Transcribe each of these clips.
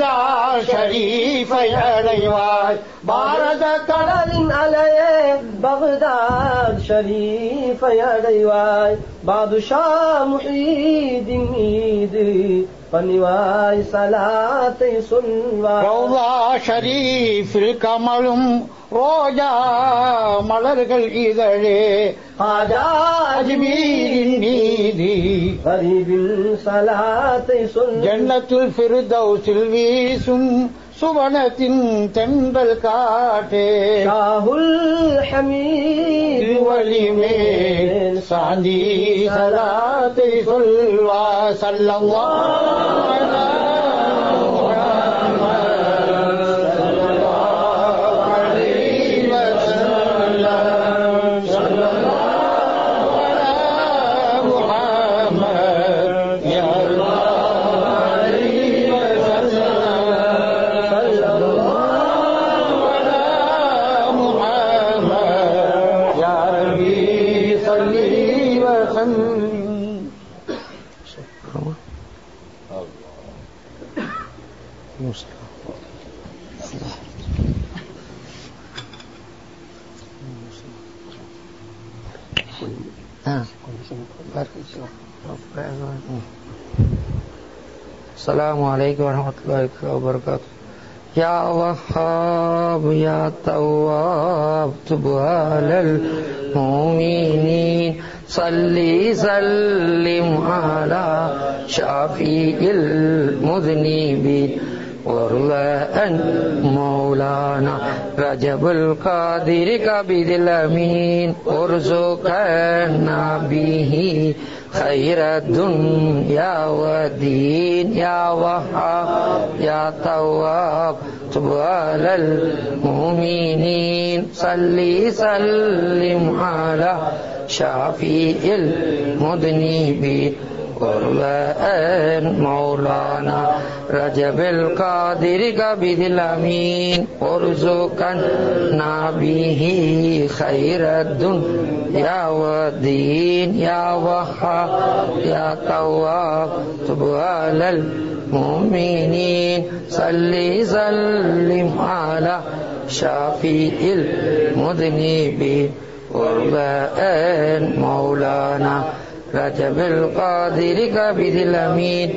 பகுதா ஷரீஃபை அடைவாய் பாரத கடல் கடலின் அலையே பகதாத் ஷரீஃபை அடைவாய் பாதுஷா முஹீதின் மீது பணிவாய் சலாத்தை சொல்வாய் ரௌலா ஷரீஃபில் கமலும் ரோஜா மலர்கள் இதழே ஆஜா அஜ்மீரின் நீதி கரீபின் சலாத்தை சொல் ஜன்னத்துல் ஃபிர்தௌஸில் வீசும் சுவனத்தின் தென்றல் காட்டே ஷாஹுல் ஹமீது திருவழிமேல் சாந்தி சலாத்தை சொல்வா சல்லவா السلام عليكم ورحمة الله وبركاته يا وهاب يا تواب تب على المؤمنين صلي سلم على شافي المذنبين وارض عن مولانا رجب القادر كبد الأمين وارزقنا به خير الدنيا والدين يا وهاب يا تواب تب على المؤمنين صلي سلم على شافي المذنبين قربان مولانا رجب القادر كبد الأمين وارزقنا به خير الدنيا والدين يا وهاب يا تواب تب على المؤمنين صلي سلم على شافي المذنبين قربان مولانا رجب القادر كبد الأمين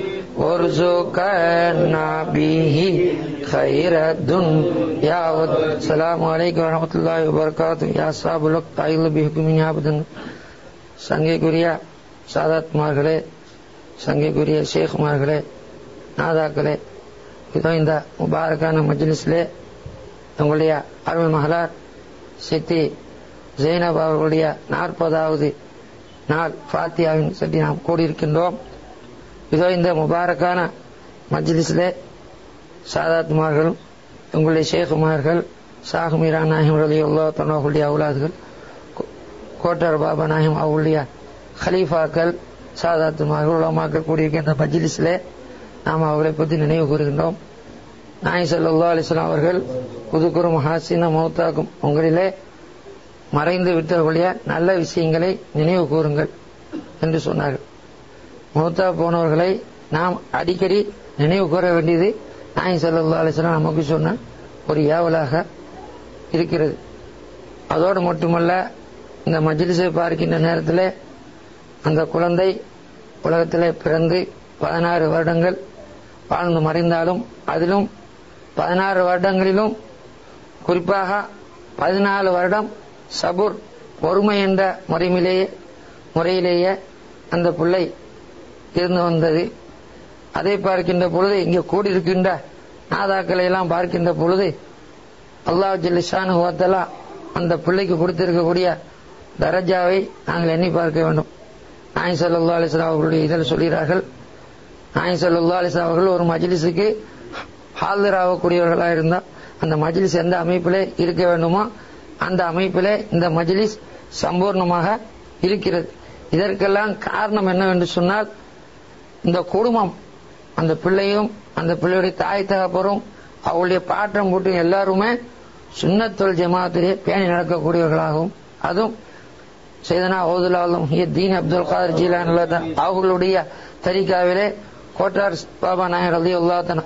وارزقنا به خير الدنيا والسلام عليكم ورحمة الله وبركاته يا أصحاب الوقت أعوذ بكم من عبد சங்கைக்குரிய சாதாத்மார்களே சங்கைக்குரிய ஷேகுமார்களே நாதாக்களே இதோ இந்த முபாரக்கான மஜ்லிஸ்லே உங்களுடைய அருள் மகளார் சித்தி ஜெயினப் அவர்களுடைய நாற்பதாவது நாள் ஃபாத்தியாவின் சொல்லி நாம் கூடியிருக்கின்றோம் இதோ இந்த முபாரக்கான மஜ்லிஸிலே சாதாத்மார்கள் உங்களுடைய ஷேகுமார்கள் சாகுமீரா நாயம் ரலி அல்லா தனோகளுடைய அவுலாதுகள் கோட்டர் பாபா நாயம் அவர்களுடைய ஹலீஃபாக்கள் சாதாத்துமார்கள் உலமாக்கள் கூடியிருக்கின்ற மஜ்லிஸிலே நாம் அவர்களை பற்றி நினைவு கூறுகின்றோம் நாய் சல்லா அலிஸ்லாம் அவர்கள் புதுக்குறு மஹாசின மௌத்தாக்கும் உங்களிலே மறைந்து விட்டவர்களுடைய நல்ல விஷயங்களை நினைவு கூறுங்கள் என்று சொன்னார்கள் மௌத்தா போனவர்களை நாம் அடிக்கடி நினைவு கூற வேண்டியது நாய் சல்லா அலிஸ்லாம் நமக்கு சொன்ன ஒரு ஏவலாக இருக்கிறது அதோடு மட்டுமல்ல இந்த மஜ்லிஸை பார்க்கின்ற நேரத்தில் அந்த குழந்தை உலகத்திலே பிறந்து பதினாறு வருடங்கள் வாழ்ந்து மறைந்தாலும் அதிலும் பதினாறு வருடங்களிலும் குறிப்பாக பதினாலு வருடம் சபுர் பொறுமை என்ற முறையிலேயே முறையிலேயே அந்த பிள்ளை இருந்து வந்தது அதை பார்க்கின்ற பொழுது இங்கே கூடியிருக்கின்ற நாதாக்களை எல்லாம் பார்க்கின்ற பொழுது அல்லாஹ் ஜல்லிஷானு ஓத்தலா அந்த பிள்ளைக்கு கொடுத்திருக்கக்கூடிய தரஜாவை நாங்கள் எண்ணி பார்க்க வேண்டும் நாய் சல்லா அலிஸ்லாம் அவர்களுடைய இதில் சொல்கிறார்கள் நாய் சல்லா அலிஸ்லாம் அவர்கள் ஒரு மஜ்லிஸுக்கு ஹாஜராகக்கூடியவர்களாக இருந்தால் அந்த மஜ்லிஸ் எந்த அமைப்பிலே இருக்க வேண்டுமோ அந்த அமைப்பிலே இந்த மஜ்லிஸ் சம்பூர்ணமாக இருக்கிறது இதற்கெல்லாம் காரணம் என்னவென்று சொன்னால் இந்த குடும்பம் அந்த பிள்ளையும் அந்த பிள்ளையுடைய தாய் தகப்பரும் அவளுடைய பாட்டம் பூட்டும் எல்லாருமே சுண்ணத்தொல் ஜமாத்திலே பேணி நடக்கக்கூடியவர்களாகவும் அதுவும் செய்தனா ஓதுலாலும் தீன் அப்துல் காதர் ஜீலான் அவர்களுடைய தரிகாவிலே கோட்டார் பாபா நாயர் அலி அல்லாத்தன்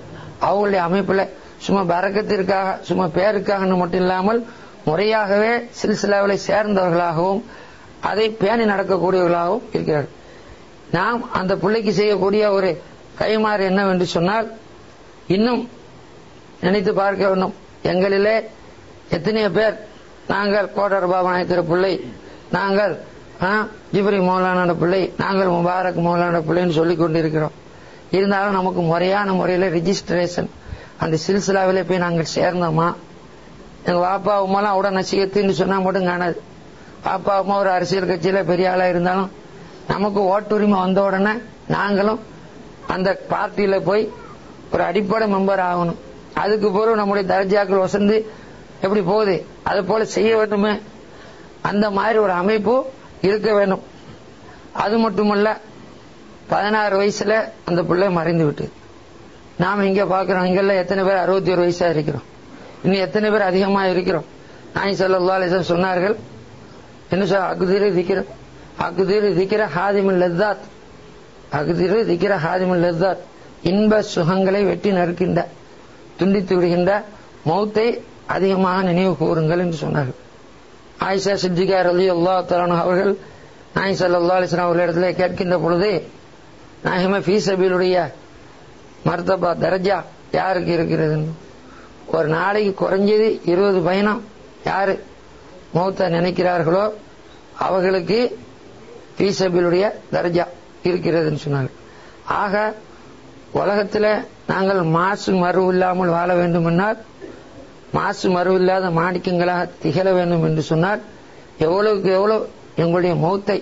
அவங்களுடைய அமைப்புல சும்மா பறக்கத்திற்காக சும்மா பேருக்காக மட்டும் இல்லாமல் முறையாகவே சில்சிலாவிலை சேர்ந்தவர்களாகவும் அதை பேணி நடக்கக்கூடியவர்களாகவும் இருக்கிறார்கள் நாம் அந்த பிள்ளைக்கு செய்யக்கூடிய ஒரு கைமாறு என்னவென்று சொன்னால் இன்னும் நினைத்து பார்க்க வேண்டும் எங்களிலே எத்தனையோ பேர் நாங்கள் கோட்டர் பாபா நாயக்கர் பிள்ளை நாங்கள் ஆ, ஜிப்ரி மௌலானோட பிள்ளை நாங்கள் முபாரக் மௌலானோட பிள்ளைன்னு சொல்லிக் கொண்டிருக்கிறோம் இருந்தாலும் நமக்கு முறையான முறையில் ரெஜிஸ்ட்ரேஷன் அந்த சில்சிலாவிலே போய் நாங்கள் சேர்ந்தோமா எங்க வாப்பா உமாலாம் உடனே நசிகத்துன்னு சொன்னா மட்டும் காணாது பாப்பா அம்மா ஒரு அரசியல் கட்சியில பெரிய ஆளா இருந்தாலும் நமக்கு ஓட்டுரிமை வந்த உடனே நாங்களும் அந்த பார்ட்டியில போய் ஒரு அடிப்படை மெம்பர் ஆகணும் அதுக்கு பிறகு நம்முடைய தர்ஜாக்கள் வசந்து எப்படி போகுது அது போல செய்ய வேண்டுமே அந்த மாதிரி ஒரு அமைப்பு இருக்க வேண்டும் அது மட்டுமல்ல பதினாறு வயசுல அந்த பிள்ளை மறைந்து விட்டு நாம இங்க பாக்குறோம் இங்கெல்லாம் எத்தனை பேர் அறுபத்தி ஒரு வயசா இருக்கிறோம் இன்னும் எத்தனை பேர் அதிகமா இருக்கிறோம் நாய் சல்லா அலிசன் சொன்னார்கள் என்ன சொல்ல அகுதிரு திக்கிற அகுதிரு திக்கிற ஹாதிமில் லத்தாத் அகுதிரு திக்கிற ஹாதிமில் லத்தாத் இன்ப சுகங்களை வெட்டி நறுக்கின்ற துண்டித்து விடுகின்ற மௌத்தை அதிகமாக நினைவு கூறுங்கள் என்று சொன்னார்கள் ஆயிஷா சித்திகா ரலி அல்லா அவர்கள் நாய் சல்லா அலிஸ்லாம் அவர்களிடத்துல கேட்கின்ற பொழுது நாயகமே ஃபீசபிலுடைய மர்த்தபா தரஜா யாருக்கு இருக்கிறதுன்னு ஒரு நாளைக்கு குறைஞ்சது இருபது பயணம் யாரு மௌத்த நினைக்கிறார்களோ அவர்களுக்கு ஃபீசபிலுடைய தரஜா இருக்கிறதுன்னு சொன்னாங்க ஆக உலகத்துல நாங்கள் மாசு மறு இல்லாமல் வாழ வேண்டுமென்றால் மாசு மறு இல்லாத மாணிக்கங்களாக திகழ வேண்டும் என்று சொன்னால் எவ்வளவுக்கு எவ்வளவு எங்களுடைய மௌத்தை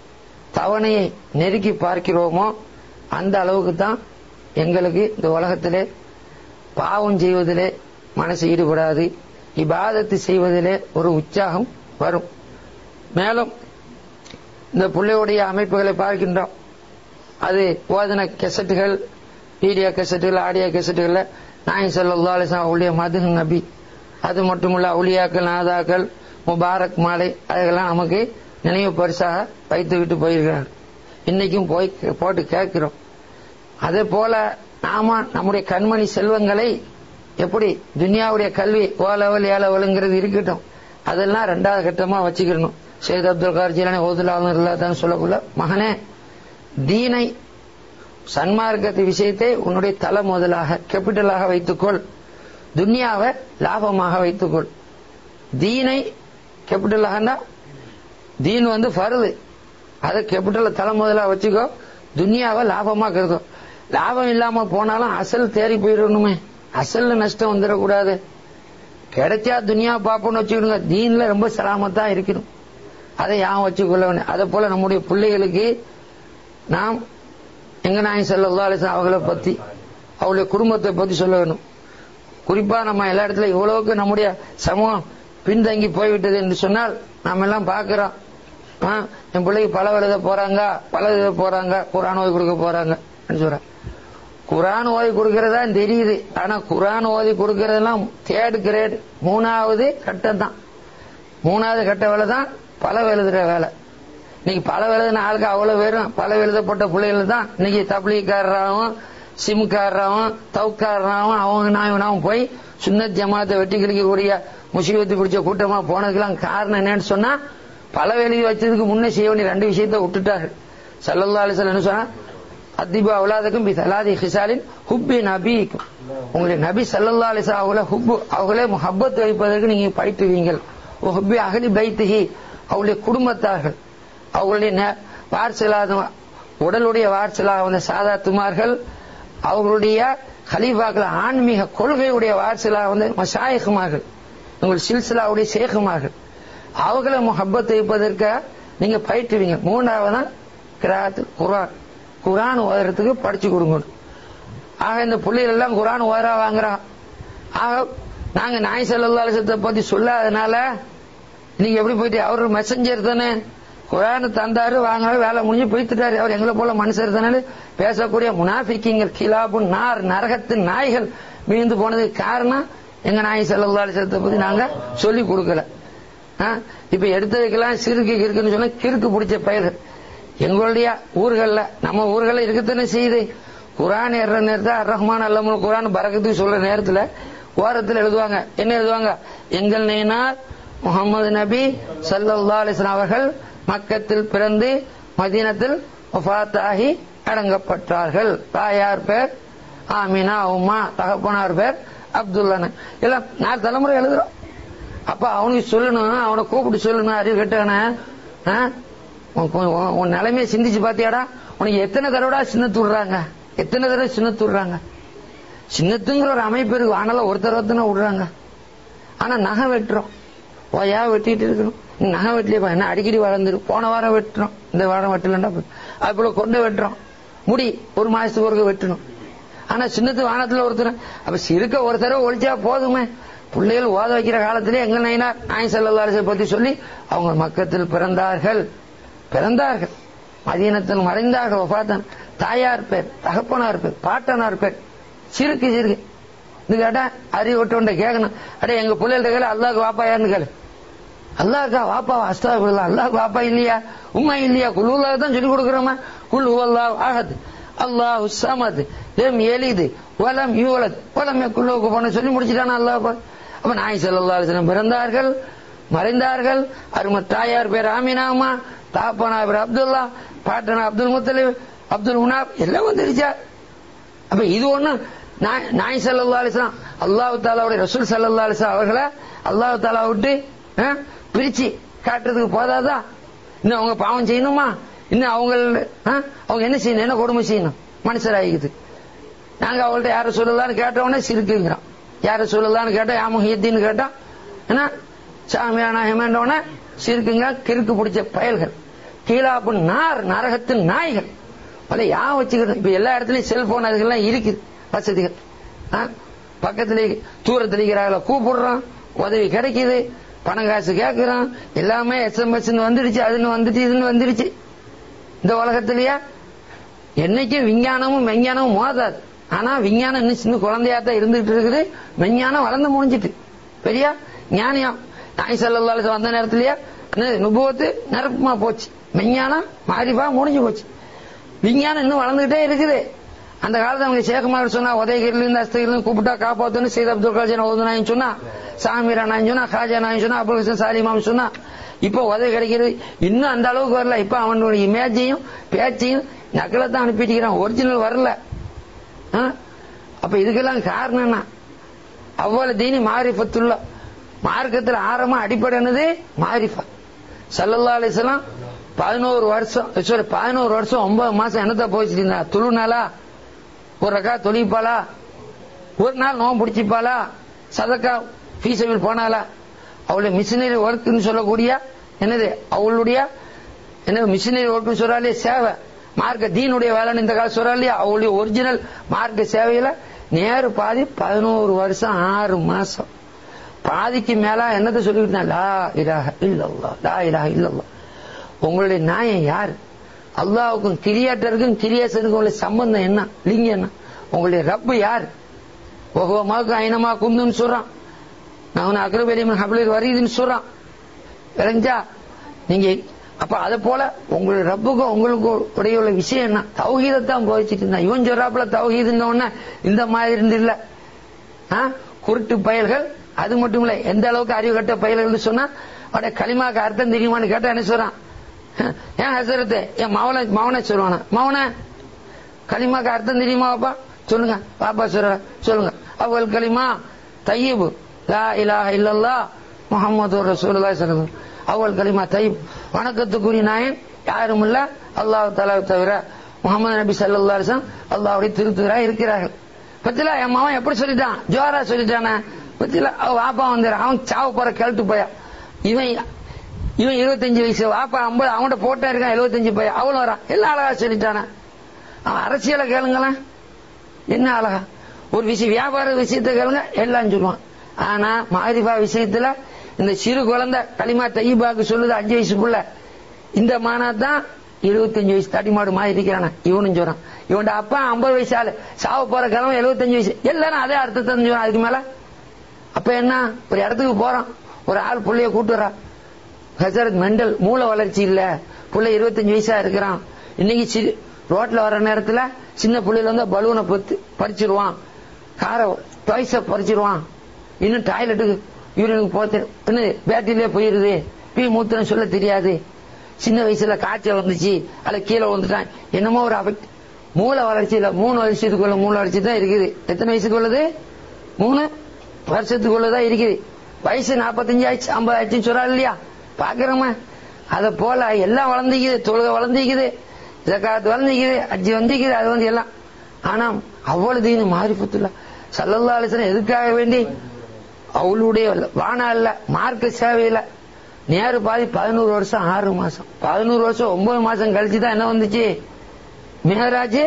தவணையை நெருக்கி பார்க்கிறோமோ அந்த அளவுக்கு தான் எங்களுக்கு இந்த உலகத்திலே பாவம் செய்வதிலே மனசு ஈடுபடாது இபாதத்து செய்வதிலே ஒரு உற்சாகம் வரும் மேலும் இந்த பிள்ளையுடைய அமைப்புகளை பார்க்கின்றோம் அது ஓதன கெசட்டுகள் வீடியோ கெசட்டுகள் ஆடியோ கெசட்டுகள்ல நாய் சல்லா அலிஸ்லாம் அவளுடைய மது நபி அது மட்டுமல்ல அவுளியாக்கள் நாதாக்கள் முபாரக் மாலை அதுக்கெல்லாம் நமக்கு நினைவு பரிசாக வைத்து விட்டு போயிருக்கிறார்கள் இன்னைக்கும் போய் போட்டு கேட்கிறோம் அதே போல நாம நம்முடைய கண்மணி செல்வங்களை எப்படி துனியாவுடைய கல்வி ஓ லெவல் ஏ லெவலுங்கிறது இருக்கட்டும் அதெல்லாம் ரெண்டாவது கட்டமா வச்சுக்கணும் சையத் அப்துல் கார் ஜிலானி ஓதுலாதான் சொல்லக்குள்ள மகனே தீனை சன்மார்க்கத்து விஷயத்தை உன்னுடைய தலை முதலாக கேபிட்டலாக வைத்துக்கொள் துன்யாவை லாபமாக வைத்துக்கொள் தீனை கேபிட்டலாகனா தீன் வந்து ஃபருது அதை கேபிட்டல தலை முதலா வச்சுக்கோ துன்யாவை லாபமா கருதும் லாபம் இல்லாம போனாலும் அசல் தேறி போயிடணுமே அசல்ல நஷ்டம் வந்துடக்கூடாது கிடைச்சா துனியா பாப்போம்னு வச்சுக்கிடுங்க தீன்ல ரொம்ப சிராமத்தா இருக்கணும் அதை யான் வச்சுக்கொள்ள வேண்டும் அதே போல நம்முடைய பிள்ளைகளுக்கு நாம் எங்க நாய் செல்லா அவங்களை பத்தி அவளுடைய குடும்பத்தை பத்தி சொல்ல வேணும் குறிப்பா நம்ம எல்லா இடத்துல இவ்வளவுக்கு நம்முடைய சமூகம் பின்தங்கி போய்விட்டது என்று சொன்னால் நாம எல்லாம் பாக்குறோம் ஆ, என் பிள்ளைக்கு பல எழுத போறாங்க பல எழுத போறாங்க குரான் ஓதி கொடுக்க போறாங்க சொல்றேன் குரான் ஓதி கொடுக்கறதா தெரியுது ஆனா குரான் ஓதி கொடுக்கறதெல்லாம் தேர்ட் கிரேட் மூணாவது கட்டம் தான் மூணாவது கட்ட வேலை தான் பல எழுதுற வேலை இன்னைக்கு பல எழுதின ஆளுக்கு அவ்வளவு பேரும் பல எழுதப்பட்ட பிள்ளைகள் தான் இன்னைக்கு தப்லீக்காரராகவும் சிம்காரராகவும் தவுக்காரராகவும் அவங்க நான் இவனாவும் போய் சுன்னத் ஜமாத்தை வெட்டி கிழிக்கக்கூடிய முசீபத்து பிடிச்ச கூட்டமா போனதுக்கெல்லாம் காரணம் என்னன்னு சொன்னா பல எழுதி வச்சதுக்கு முன்னே செய்ய வேண்டிய ரெண்டு விஷயத்தை விட்டுட்டார்கள் சல்லல்லா அலிசல் என்ன சொன்னா அதிபு அவுலாதுக்கும் பி தலாதி ஹிசாலின் ஹுப்பி நபிக்கும் உங்களுடைய நபி சல்லல்லா அலிசா அவங்கள ஹுப்பு அவங்களே முஹப்பத் வைப்பதற்கு நீங்க பயிற்றுவீங்கள் ஹுப்பி அகலி பைத்திஹி அவளுடைய குடும்பத்தார்கள் அவங்களுடைய நே- வாரிசலாத உடலுடைய வாரிசலாக வந்த சாதாத்துமார்கள் அவர்களுடைய ஹலீஃபாக்கள் ஆன்மீக கொள்கையுடைய வாரிசலாக வந்த மஷாயிகுமார்கள் உங்கள் சில்சிலாவுடைய சேகுமார்கள் அவர்களை முஹப்பத் வைப்பதற்கு நீங்க பயிற்றுவீங்க மூன்றாவதான் கிராத் குரான் குரான் ஓதுறதுக்கு படிச்சு கொடுங்க ஆக இந்த புள்ளிகள் எல்லாம் குரான் ஓதா வாங்குறான் ஆக நாங்க நாய் செல்லத்தை பத்தி சொல்லாதனால நீங்க எப்படி போயிட்டு அவர் மெசஞ்சர் தானே குரான் தந்தாரு வாங்கினாரு வேலை முடிஞ்சு போய்த்துட்டாரு அவர் எங்களை போல மனுஷர் தானே பேசக்கூடிய முனாஃபிக்கிங்கள் கிலாபு நார் நரகத்தின் நாய்கள் மீந்து போனதுக்கு காரணம் எங்க நாய் செல்லத்தை பத்தி நாங்க சொல்லி கொடுக்கல ஆ, இப்ப எடுத்ததுக்கெல்லாம் சிறுக்கு கிறுக்குன்னு சொன்னா கிறுக்கு பிடிச்ச பயிர்கள் எங்களுடைய ஊர்கள்ல நம்ம ஊர்கள்ல இருக்கத்தானே செய்யுது குரான் ஏற நேரத்தில் அர் ரஹ்மான் அல்லமுல் குரான் பறக்கத்துக்கு சொல்ற நேரத்துல ஓரத்தில் எழுதுவாங்க என்ன எழுதுவாங்க எங்கள் நெய்னார் முகமது நபி ஸல்லல்லாஹு அலைஹி வஸல்லம் அவர்கள் மக்கத்தில் பிறந்து மதீனத்தில் வஃபாத்தாகி அடங்கப்பட்டார்கள் தாயார் பேர் ஆமினா உமா தகப்பனார் பேர் அப்துல்லான எல்லாம் நாலு தலைமுறை எழுதுறோம் அப்ப அவனுக்கு சொல்லணும் அவனை கூப்பிட்டு சொல்லணும் அறிவு கெட்டவன உன் நிலைமையை சிந்திச்சு பாத்தியாடா உனக்கு எத்தனை தடவை சின்னத்து விடுறாங்க எத்தனை தடவை சின்னத்து விடுறாங்க சின்னத்துங்கிற ஒரு அமைப்பு இருக்கு ஆனால ஒருத்தர் ஒருத்தனை விடுறாங்க ஆனா நகை வெட்டுறோம் ஓயா வெட்டிட்டு இருக்கணும் நீ நகை வெட்டலையப்பா என்ன அடிக்கடி வளர்ந்துரு போன வாரம் வெட்டுறோம் இந்த வாரம் வெட்டலண்டா அது போல கொண்டு வெட்டுறோம் முடி ஒரு மாசத்துக்கு ஒருக்க வெட்டணும் ஆனா சின்னத்து வானத்துல ஒருத்தர் அப்ப சிறுக்க ஒரு தடவை ஒழிச்சா போதுமே பிள்ளைகள் ஓத வைக்கிற காலத்திலே எங்க நைனார் நாய் செல்லல்லாரசை பத்தி சொல்லி அவங்க மக்கத்தில் பிறந்தார்கள் பிறந்தார்கள் மதீனத்தில் மறைந்தார்கள் வஃபாத்தான் தாயார் பேர் தகப்பனார் பேர் பாட்டனார் பேர் சிறுக்கு சிறுக்கு இது கேட்டா அறிவுட்டோண்ட கேட்கணும் அடே எங்க பிள்ளைகள்ட்ட கேளு அல்லாஹ்க்கு வாப்பா யாருன்னு கேளு அல்லாஹ்க்கா வாப்பா அஸ்தாபில்லா அல்லாஹ் வாப்பா இல்லையா உம்மா இல்லையா குழுவுல தான் சொல்லி கொடுக்குறோமா குல் அல்லாஹ் ஆகத் அல்லாஹ் சமத் லம் எலிது வலம் யூலத் வலம் குல்லுக்கு போன சொல்லி முடிச்சிட்டானா அல்லாஹ் பா. அப்ப நாய் ஸல்லல்லாஹு அலைஹி வஸல்லம் பிறந்தார்கள் மறைந்தார்கள் அரும தாயார் பேர் ஆமினாமா தாப்பனா பேர் அப்துல்லா பாட்டனா அப்துல் முத்தலிப் அப்துல் முனாப் எல்லாம் வந்துருச்சா அப்ப இது ஒண்ணு நாய்- நாய் சல்லா அலிஸ்லாம் அல்லாஹு தாலாவுடைய ரசூல் சல்லா அலிஸ்லாம் அவர்களை அல்லாஹு தாலா விட்டு ஆ, பிரிச்சு காட்டுறதுக்கு போதாதா இன்னும் அவங்க பாவம் செய்யணுமா இன்னும் அவங்க அவங்க என்ன செய்யணும் என்ன கொடுமை செய்யணும் மனுஷராகிக்குது நாங்க அவங்கள்ட்ட யார சொல்லலாம்னு கேட்டவொடனே சிரிக்குங்கிறோம் யார சொல்லலாம்னு கேட்டா யாமுகியத்தின்னு கேட்டா என்ன சாமியானா ஹேமன்றவன சிரிக்குங்க கிறுக்கு பிடிச்ச பயல்கள் கீழாப்பு நார் நரகத்தின் நாய்கள் அதை யா வச்சுக்கணும் இப்ப எல்லா இடத்துலயும் செல்போன் அதுக்கெல்லாம் இருக்குது வசதிகள் ஆ? பக்கத்துல தூரத்துல இருக்கிறாங்கள கூப்பிடுறோம் உதவி கிடைக்குது பணம் காசு கேட்கிறோம் எல்லாமே எஸ்எம்எஸ் வந்துடுச்சு அதுன்னு வந்துட்டு இதுன்னு வந்துடுச்சு இந்த உலகத்திலேயே என்னைக்கும் விஞ்ஞானமும் விஞ்ஞானமும் மோதாது ஆனா விஞ்ஞானம் இன்னும் சின்ன குழந்தையா தான் இருந்துகிட்டு இருக்குது விஞ்ஞானம் வளர்ந்து முடிஞ்சிட்டு பெரிய ஞானியம் நாய் செல்லல்லால வந்த நேரத்திலேயே என்னது, நுபுவத்து நிரப்பமா போச்சு விஞ்ஞானம் மாறிப்பா முடிஞ்சு போச்சு விஞ்ஞானம் இன்னும் வளர்ந்துகிட்டே இருக்குது அந்த காலத்துல அவங்க சேகமார் சொன்னா உதயகிரில இருந்து அஸ்தகிரில கூப்பிட்டா காப்பாத்துன்னு சீத அப்துல் கலாஜன் ஓதுனாயும் சொன்னா சாமிரா நாயும் சொன்னா காஜா நாயும் சொன்னா அபுல் ஹசன் சாலிமாம் சொன்னா இப்ப உதவி கிடைக்கிறது இன்னும் அந்த அளவுக்கு வரல இப்ப அவனுடைய இமேஜையும் பேச்சையும் நக்கலை தான் அனுப்பிட்டுக்கிறான் ஒரிஜினல் வரல ஆ? அப்ப இதுக்கெல்லாம் காரணம் என்ன அவ்வளவு தீனி மாரிஃபத்துள்ள மார்க்கத்தில் ஆரம்ப அடிப்படையானது மாரிஃபா சல்லல்லா அலிஸ்லாம் பதினோரு வருஷம் sorry, பதினோரு வருஷம் ஒன்பது மாசம் என்னத்த போயிட்டு இருந்தா துளுனாலா ஒரு ரக்கா தொழிப்பாளா ஒரு நாள் நோம் பிடிச்சிப்பாளா சதக்கா ஃபீஸபிள் போனாலா அவளுடைய மிஷினரி ஒர்க்னு சொல்லக்கூடிய என்னது அவளுடைய என்ன மிஷினரி ஒர்க்னு சொல்றாலே சேவை மார்க்க தீனுடைய வேலைன்னு இந்த காலம் சொல்றா இல்லையா அவளுடைய ஒரிஜினல் மார்க்க சேவையில நேரு பாதி பதினோரு வருஷம் ஆறு மாசம் பாதிக்கு மேல என்னத்தை சொல்லிட்டு இருந்தா, லா இலாஹ இல்லல்லா லா இலாஹ இல்லல்லா உங்களுடைய நியாயம் யார் அல்லாவுக்கும் கிரியேட்டருக்கும் கிரியேசனுக்கும் உள்ள சம்பந்தம் என்ன லிங்கம் என்ன உங்களுடைய ரப்பு யார் ஒவ்வொரு ஐனமா குந்துன்னு சொல்றான் நான் அக்ரபெலிமன் ஹபிலில் வருதுன்னு சொல்றான் விளைஞ்சா நீங்க அப்ப அதை போல உங்களுடைய ரப்புக்கும் உங்களுக்கு உடைய உள்ள விஷயம் என்ன தௌஹீதத்தான் போதிச்சுட்டு இருந்தா இவன் சொல்றாப்புல தௌஹீதுன்ன உடனே இந்த மாதிரி இருந்து இல்ல ஆ? குருட்டு பயல்கள் அது மட்டும் இல்ல எந்த அளவுக்கு அறிவு கட்ட பயல்கள் சொன்னா அவடைய களிமாக்கு அர்த்தம் தெரியுமான்னு கேட்டா என்ன சொல்றான் ஏன் ஹசரத்து என் மவனை மவனை சொல்லுவானா மவனை களிமாக்கு அர்த்தம் தெரியுமா பாப்பா சொல்லுங்க பாப்பா சொல்ற சொல்லுங்க அவள் களிமா தையீபு லா இலாஹ இல்லல்லா முஹம்மது ரசூலுல்லாஹி ஸல்லல்லாஹு அலைஹி அவள் களிமா தையீப் வணக்கத்துக்குரிய நாயன் யாரும் இல்ல அல்லாஹ் தஆலா தவிர முகமது நபி ஸல்லல்லாஹு அலைஹி வஸல்லம் அல்லாஹ்வுடைய திருத்துவராக இருக்கிறார்கள் பத்தில என் மகன் எப்படி சொல்லிட்டான் ஜோரா சொல்லிட்டானே பத்தில அவ வாப்பா வந்துடுறான் அவன் சாவு போற கேள்ட்டு போயா இவன் இவன் இருபத்தஞ்சு வயசு வாப்பா ஐம்பது அவன்கிட்ட போட்டா இருக்கான் எழுபத்தஞ்சு பையன் அவளும் வரான் எல்லாம் அழகா சொல்லிட்டானே அவன் அரசியலை கேளுங்களேன் என்ன அழகா ஒரு விஷயம் வியாபார விஷயத்தை கேளுங்க எல்லாம் சொல்லுவான் ஆனா மாரிபா விஷயத்துல இந்த சிறு குழந்தை களிமா தையீபாக்கு சொல்லுது அஞ்சு வயசு புள்ள இந்த மானா தான் எழுபத்தஞ்சு வயசு தடிமாடு மாதிரி இருக்கிறான இவனும் சொல்றான் இவன் அப்பா ஐம்பது வயசு ஆளு சாவ போற கிழமை எழுபத்தஞ்சு வயசு எல்லாரும் அதே அர்த்தத்தை சொல்றான் அதுக்கு மேல அப்ப என்ன ஒரு இடத்துக்கு போறான் ஒரு ஆள் புள்ளைய கூட்டுறான் ஹசரத் மெண்டல் மூளை வளர்ச்சி இல்ல புள்ள இருபத்தஞ்சு வயசா இருக்கிறான் இன்னைக்கு சிறு ரோட்ல வர நேரத்துல சின்ன புள்ளையில வந்து பலூனை பத்து பறிச்சிருவான் காரை டாய்ஸ பறிச்சிருவான் இன்னும் டாய்லெட்டுக்கு யூரினுக்கு போத்து இன்னும் பேட்டரியிலே போயிருது பீ மூத்திரம் சொல்ல தெரியாது சின்ன வயசுல காய்ச்சல் வந்துச்சு அல்ல கீழே வந்துட்டான் என்னமோ ஒரு அஃபெக்ட் மூளை வளர்ச்சி இல்ல மூணு வருஷத்துக்குள்ள மூளை வளர்ச்சி தான் இருக்குது எத்தனை வயசுக்கு உள்ளது மூணு வருஷத்துக்குள்ளதான் இருக்குது வயசு நாற்பத்தஞ்சு ஆயிடுச்சு ஐம்பது ஆயிடுச்சுன்னு சொல்றா இல்லையா பாக்குறோமா அத போல எல்லாம் வளர்ந்துக்குது தொழுகை வளர்ந்துக்குது ஜக்காத் வளர்ந்துக்குது அஜி வந்திக்குது அது வந்து எல்லாம் ஆனா அவ்வளவு தீனு மாறிபத்துள்ள சல்லல்லா அலிசன் எதுக்காக வேண்டி அவளுடைய வானா இல்ல மார்க்க சேவையில நேரு பாதி பதினோரு வருஷம் ஆறு மாசம் பதினோரு வருஷம் ஒன்பது மாசம் கழிச்சு தான் என்ன வந்துச்சு மேராஜ்